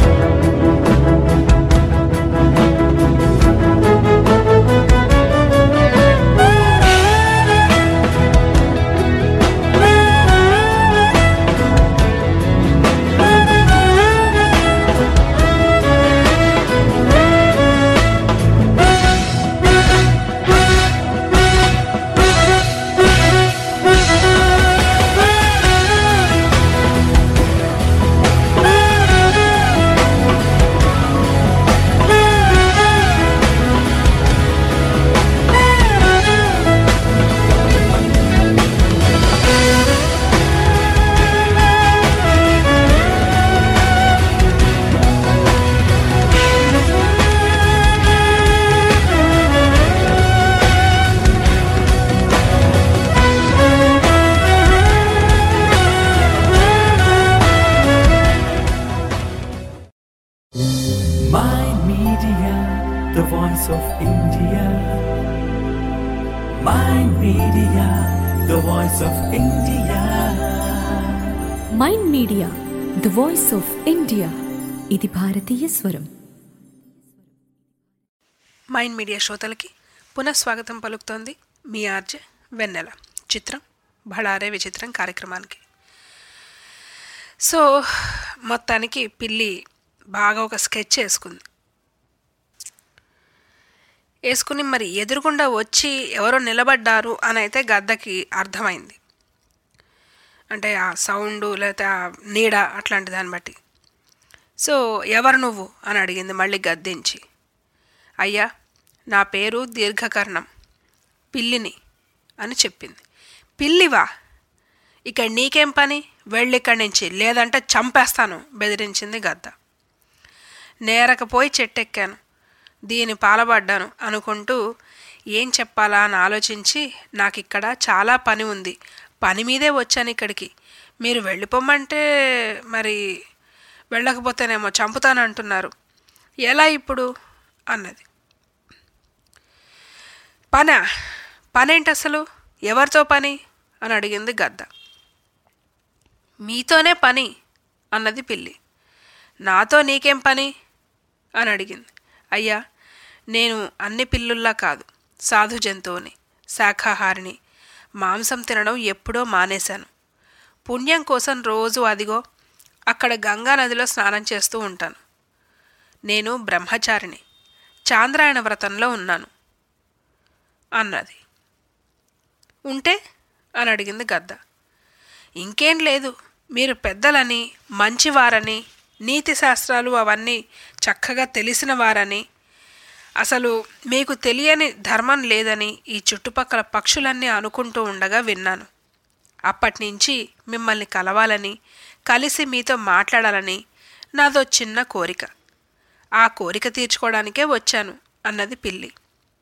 Mind Media, the voice of India. Mind Media, the voice of India. Mind Media the voice of India ఇది భారతీయ స్వరం మైండ్ మీడియా శ్రోతలకి పునఃస్వాగతం పలుకుతోంది మీ ఆర్జే వెన్నెల చిత్రం బళారే విచిత్రం కార్యక్రమానికి సో మొత్తానికి పిల్లి బాగా ఒక స్కెచ్ వేసుకుంది వేసుకుని మరి ఎదురుగుండా వచ్చి ఎవరో నిలబడ్డారు అని అయితే గద్దకి అర్థమైంది అంటే ఆ సౌండ్ లేకపోతే ఆ నీడ అట్లాంటి దాన్ని బట్టి సో ఎవరు నువ్వు అని అడిగింది మళ్ళీ గద్దించి అయ్యా నా పేరు దీర్ఘకర్ణం పిల్లిని అని చెప్పింది పిల్లివా ఇక్కడ నీకేం పని వెళ్ళి ఇక్కడి నుంచి లేదంటే చంపేస్తాను బెదిరించింది గద్ద నేరకపోయి చెట్టెక్కాను దీని పాలబడ్డాను అనుకుంటూ ఏం చెప్పాలా అని ఆలోచించి నాకు ఇక్కడ చాలా పని ఉంది పని మీదే వచ్చాను ఇక్కడికి మీరు వెళ్ళిపోమంటే మరి వెళ్ళకపోతేనేమో చంపుతాను అంటున్నారు ఎలా ఇప్పుడు అన్నది పనా పనేంటి అసలు ఎవరితో పని అని అడిగింది గద్ద మీతోనే పని అన్నది పిల్లి నాతో నీకేం పని అని అడిగింది అయ్యా నేను అన్ని పిల్లుల్లా కాదు సాధు జంతువుని శాఖాహారిని మాంసం తినడం ఎప్పుడో మానేశాను పుణ్యం కోసం రోజు అదిగో అక్కడ గంగా నదిలో స్నానం చేస్తూ ఉంటాను నేను బ్రహ్మచారిని చాంద్రాయణ వ్రతంలో ఉన్నాను అన్నది ఉంటే అని అడిగింది గద్ద ఇంకేం లేదు మీరు పెద్దలని మంచివారని నీతి శాస్త్రాలు అవన్నీ చక్కగా తెలిసిన వారని అసలు మీకు తెలియని ధర్మం లేదని ఈ చుట్టుపక్కల పక్షులన్నీ అనుకుంటూ ఉండగా విన్నాను అప్పటి నుంచి మిమ్మల్ని కలవాలని కలిసి మీతో మాట్లాడాలని నాదో చిన్న కోరిక ఆ కోరిక తీర్చుకోవడానికే వచ్చాను అన్నది పిల్లి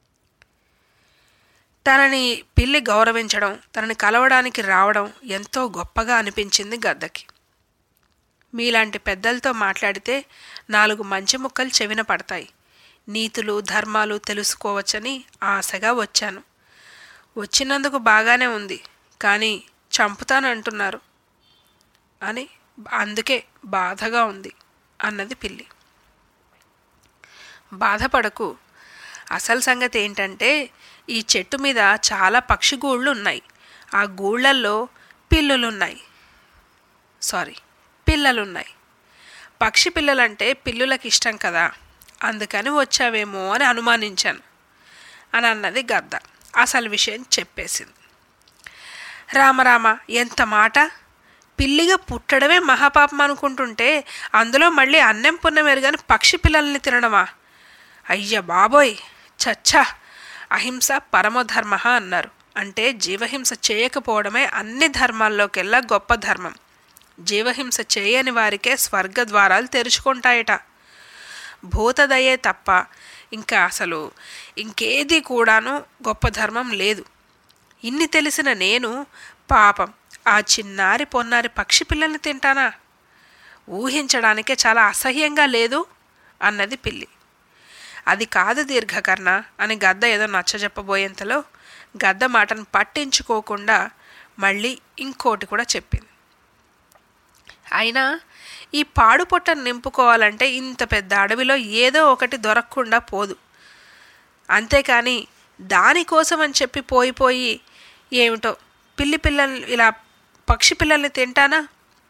తనని పిల్లి గౌరవించడం తనని కలవడానికి రావడం ఎంతో గొప్పగా అనిపించింది గద్దకి మీలాంటి పెద్దలతో మాట్లాడితే నాలుగు మంచి ముక్కలు చెవిన పడతాయి నీతులు ధర్మాలు తెలుసుకోవచ్చని ఆశగా వచ్చాను వచ్చినందుకు బాగానే ఉంది కానీ చంపుతానంటున్నారు అని అందుకే బాధగా ఉంది అన్నది పిల్లి బాధపడకు అసలు సంగతి ఏంటంటే ఈ చెట్టు మీద చాలా పక్షి గూళ్ళు ఉన్నాయి ఆ గూళ్ళల్లో పిల్లులున్నాయి సారీ పిల్లలున్నాయి పక్షి పిల్లలంటే పిల్లులకు ఇష్టం కదా అందుకని వచ్చావేమో అని అనుమానించాను అని అన్నది గద్ద అసలు విషయం చెప్పేసింది రామరామ ఎంత మాట పిల్లిగా పుట్టడమే మహాపాపం అనుకుంటుంటే అందులో మళ్ళీ అన్నం పుణ్యం ఎరుగని పక్షి పిల్లల్ని తినడమా అయ్య బాబోయ్ చచ్చా అహింస పరమధర్మ అన్నారు అంటే జీవహింస చేయకపోవడమే అన్ని ధర్మాల్లోకెల్లా గొప్ప ధర్మం జీవహింస చేయని వారికే స్వర్గ ద్వారాలు తెరుచుకుంటాయట భూతదయే తప్ప ఇంకా అసలు ఇంకేది కూడాను గొప్ప ధర్మం లేదు ఇన్ని తెలిసిన నేను పాపం ఆ చిన్నారి పొన్నారి పక్షి పిల్లల్ని తింటానా ఊహించడానికే చాలా అసహ్యంగా లేదు అన్నది పిల్లి అది కాదు దీర్ఘకర్ణ అని గద్ద ఏదో నచ్చజెప్పబోయేంతలో గద్ద మాటను పట్టించుకోకుండా మళ్ళీ ఇంకోటి కూడా చెప్పింది అయినా ఈ పాడు పొట్టను నింపుకోవాలంటే ఇంత పెద్ద అడవిలో ఏదో ఒకటి దొరకకుండా పోదు అంతేకాని దానికోసం అని చెప్పి పోయి పోయి ఏమిటో పిల్లి పిల్లల్ని ఇలా పక్షి పిల్లల్ని తింటానా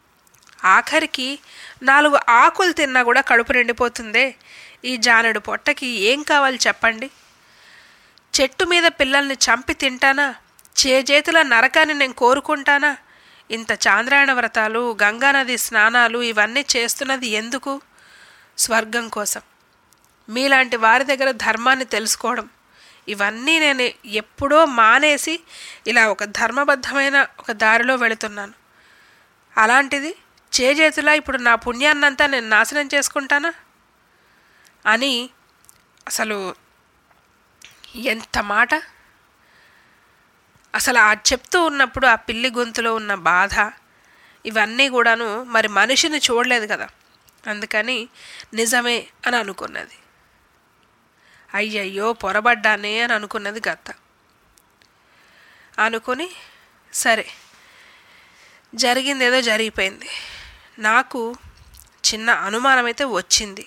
ఆఖరికి నాలుగు ఆకులు తిన్నా కూడా కడుపు నిండిపోతుందే ఈ జానడు పొట్టకి ఏం కావాలి చెప్పండి చెట్టు మీద పిల్లల్ని చంపి తింటానా చేజేతుల నరకాన్ని నేను కోరుకుంటానా ఇంత చాంద్రాయణ వ్రతాలు గంగానది స్నానాలు ఇవన్నీ చేస్తున్నది ఎందుకు స్వర్గం కోసం మీలాంటి వారి దగ్గర ధర్మాన్ని తెలుసుకోవడం ఇవన్నీ నేను ఎప్పుడో మానేసి ఇలా ఒక ధర్మబద్ధమైన ఒక దారిలో వెళుతున్నాను అలాంటిది చేజేతులా ఇప్పుడు నా పుణ్యాన్నంతా నేను నాశనం చేసుకుంటానా అని అసలు ఎంత మాట అసలు ఆ చెప్తూ ఉన్నప్పుడు ఆ పిల్లి గొంతులో ఉన్న బాధ ఇవన్నీ కూడాను మరి మనిషిని చూడలేదు కదా అందుకని నిజమే అని అనుకున్నది అయ్యయ్యో పొరబడ్డానే అని అనుకున్నది గత్త అనుకుని సరే జరిగిందేదో జరిగిపోయింది నాకు చిన్న అనుమానం అయితే వచ్చింది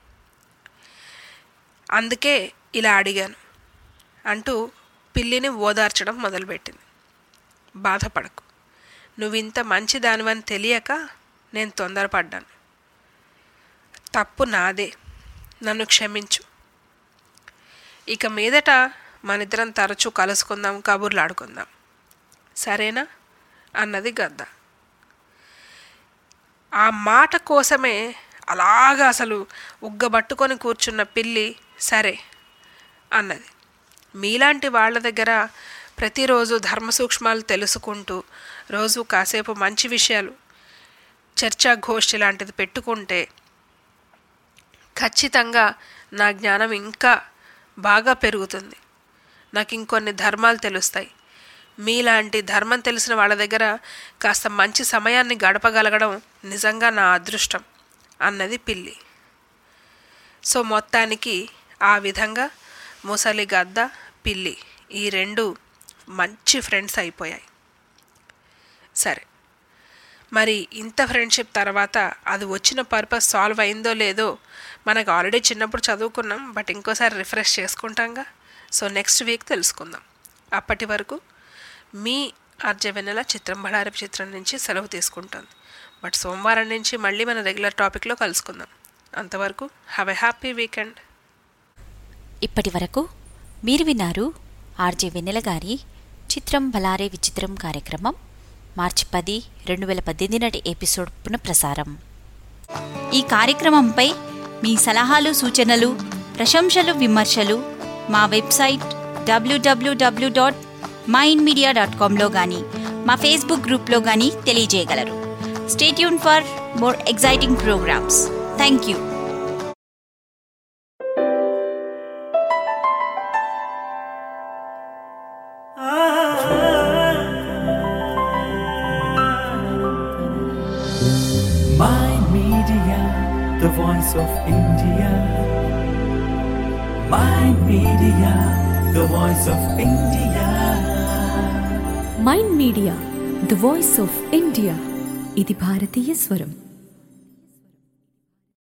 అందుకే ఇలా అడిగాను అంటూ పిల్లిని ఓదార్చడం మొదలుపెట్టింది బాధపడకు నువ్వింత మంచి దానివని తెలియక నేను తొందరపడ్డాను తప్పు నాదే నన్ను క్షమించు ఇక మీదట మనిద్దరం తరచూ కలుసుకుందాం కబుర్లు ఆడుకుందాం సరేనా అన్నది గద్ద ఆ మాట కోసమే అలాగా అసలు ఉగ్గబట్టుకొని కూర్చున్న పిల్లి సరే అన్నది మీలాంటి వాళ్ళ దగ్గర ప్రతిరోజు ధర్మ సూక్ష్మాలు తెలుసుకుంటూ రోజు కాసేపు మంచి విషయాలు చర్చా గోష్ఠి లాంటిది పెట్టుకుంటే ఖచ్చితంగా నా జ్ఞానం ఇంకా బాగా పెరుగుతుంది నాకు ఇంకొన్ని ధర్మాలు తెలుస్తాయి మీలాంటి ధర్మం తెలిసిన వాళ్ళ దగ్గర కాస్త మంచి సమయాన్ని గడపగలగడం నిజంగా నా అదృష్టం అన్నది పిల్లి సో మొత్తానికి ఆ విధంగా ముసలి గద్ద పిల్లి ఈ రెండు మంచి ఫ్రెండ్స్ అయిపోయాయి సరే మరి ఇంత ఫ్రెండ్షిప్ తర్వాత అది వచ్చిన పర్పస్ సాల్వ్ అయిందో లేదో మనకు ఆల్రెడీ చిన్నప్పుడు చదువుకున్నాం బట్ ఇంకోసారి రిఫ్రెష్ చేసుకుంటాంగా సో నెక్స్ట్ వీక్ తెలుసుకుందాం అప్పటి వరకు మీ ఆర్జే వెన్నెల చిత్రం బడారపు చిత్రం నుంచి సెలవు తీసుకుంటుంది బట్ సోమవారం నుంచి మళ్ళీ మన రెగ్యులర్ టాపిక్లో కలుసుకుందాం అంతవరకు హ్యావ్ ఎ హ్యాపీ వీకెండ్ ఇప్పటి వరకు మీరు విన్నారు ఆర్జే వెన్నెల గారి చిత్రం బలారే విచిత్రం కార్యక్రమం మార్చి పది రెండు వేల పద్దెనిమిది నాటి ఎపిసోడ్ పునఃప్రసారం ఈ కార్యక్రమంపై మీ సలహాలు సూచనలు ప్రశంసలు విమర్శలు మా వెబ్సైట్ డబ్ల్యూడబ్ల్యూడబ్ల్యూ డాట్ మైండ్ మీడియా డాట్ కామ్లో కానీ మా ఫేస్బుక్ గ్రూప్లో కానీ తెలియజేయగలరు stay tuned for more exciting programs thank you Mind Media, the voice of India. Mind Media, the voice of India. Mind Media the voice of India ఇది భారతీయ స్వరం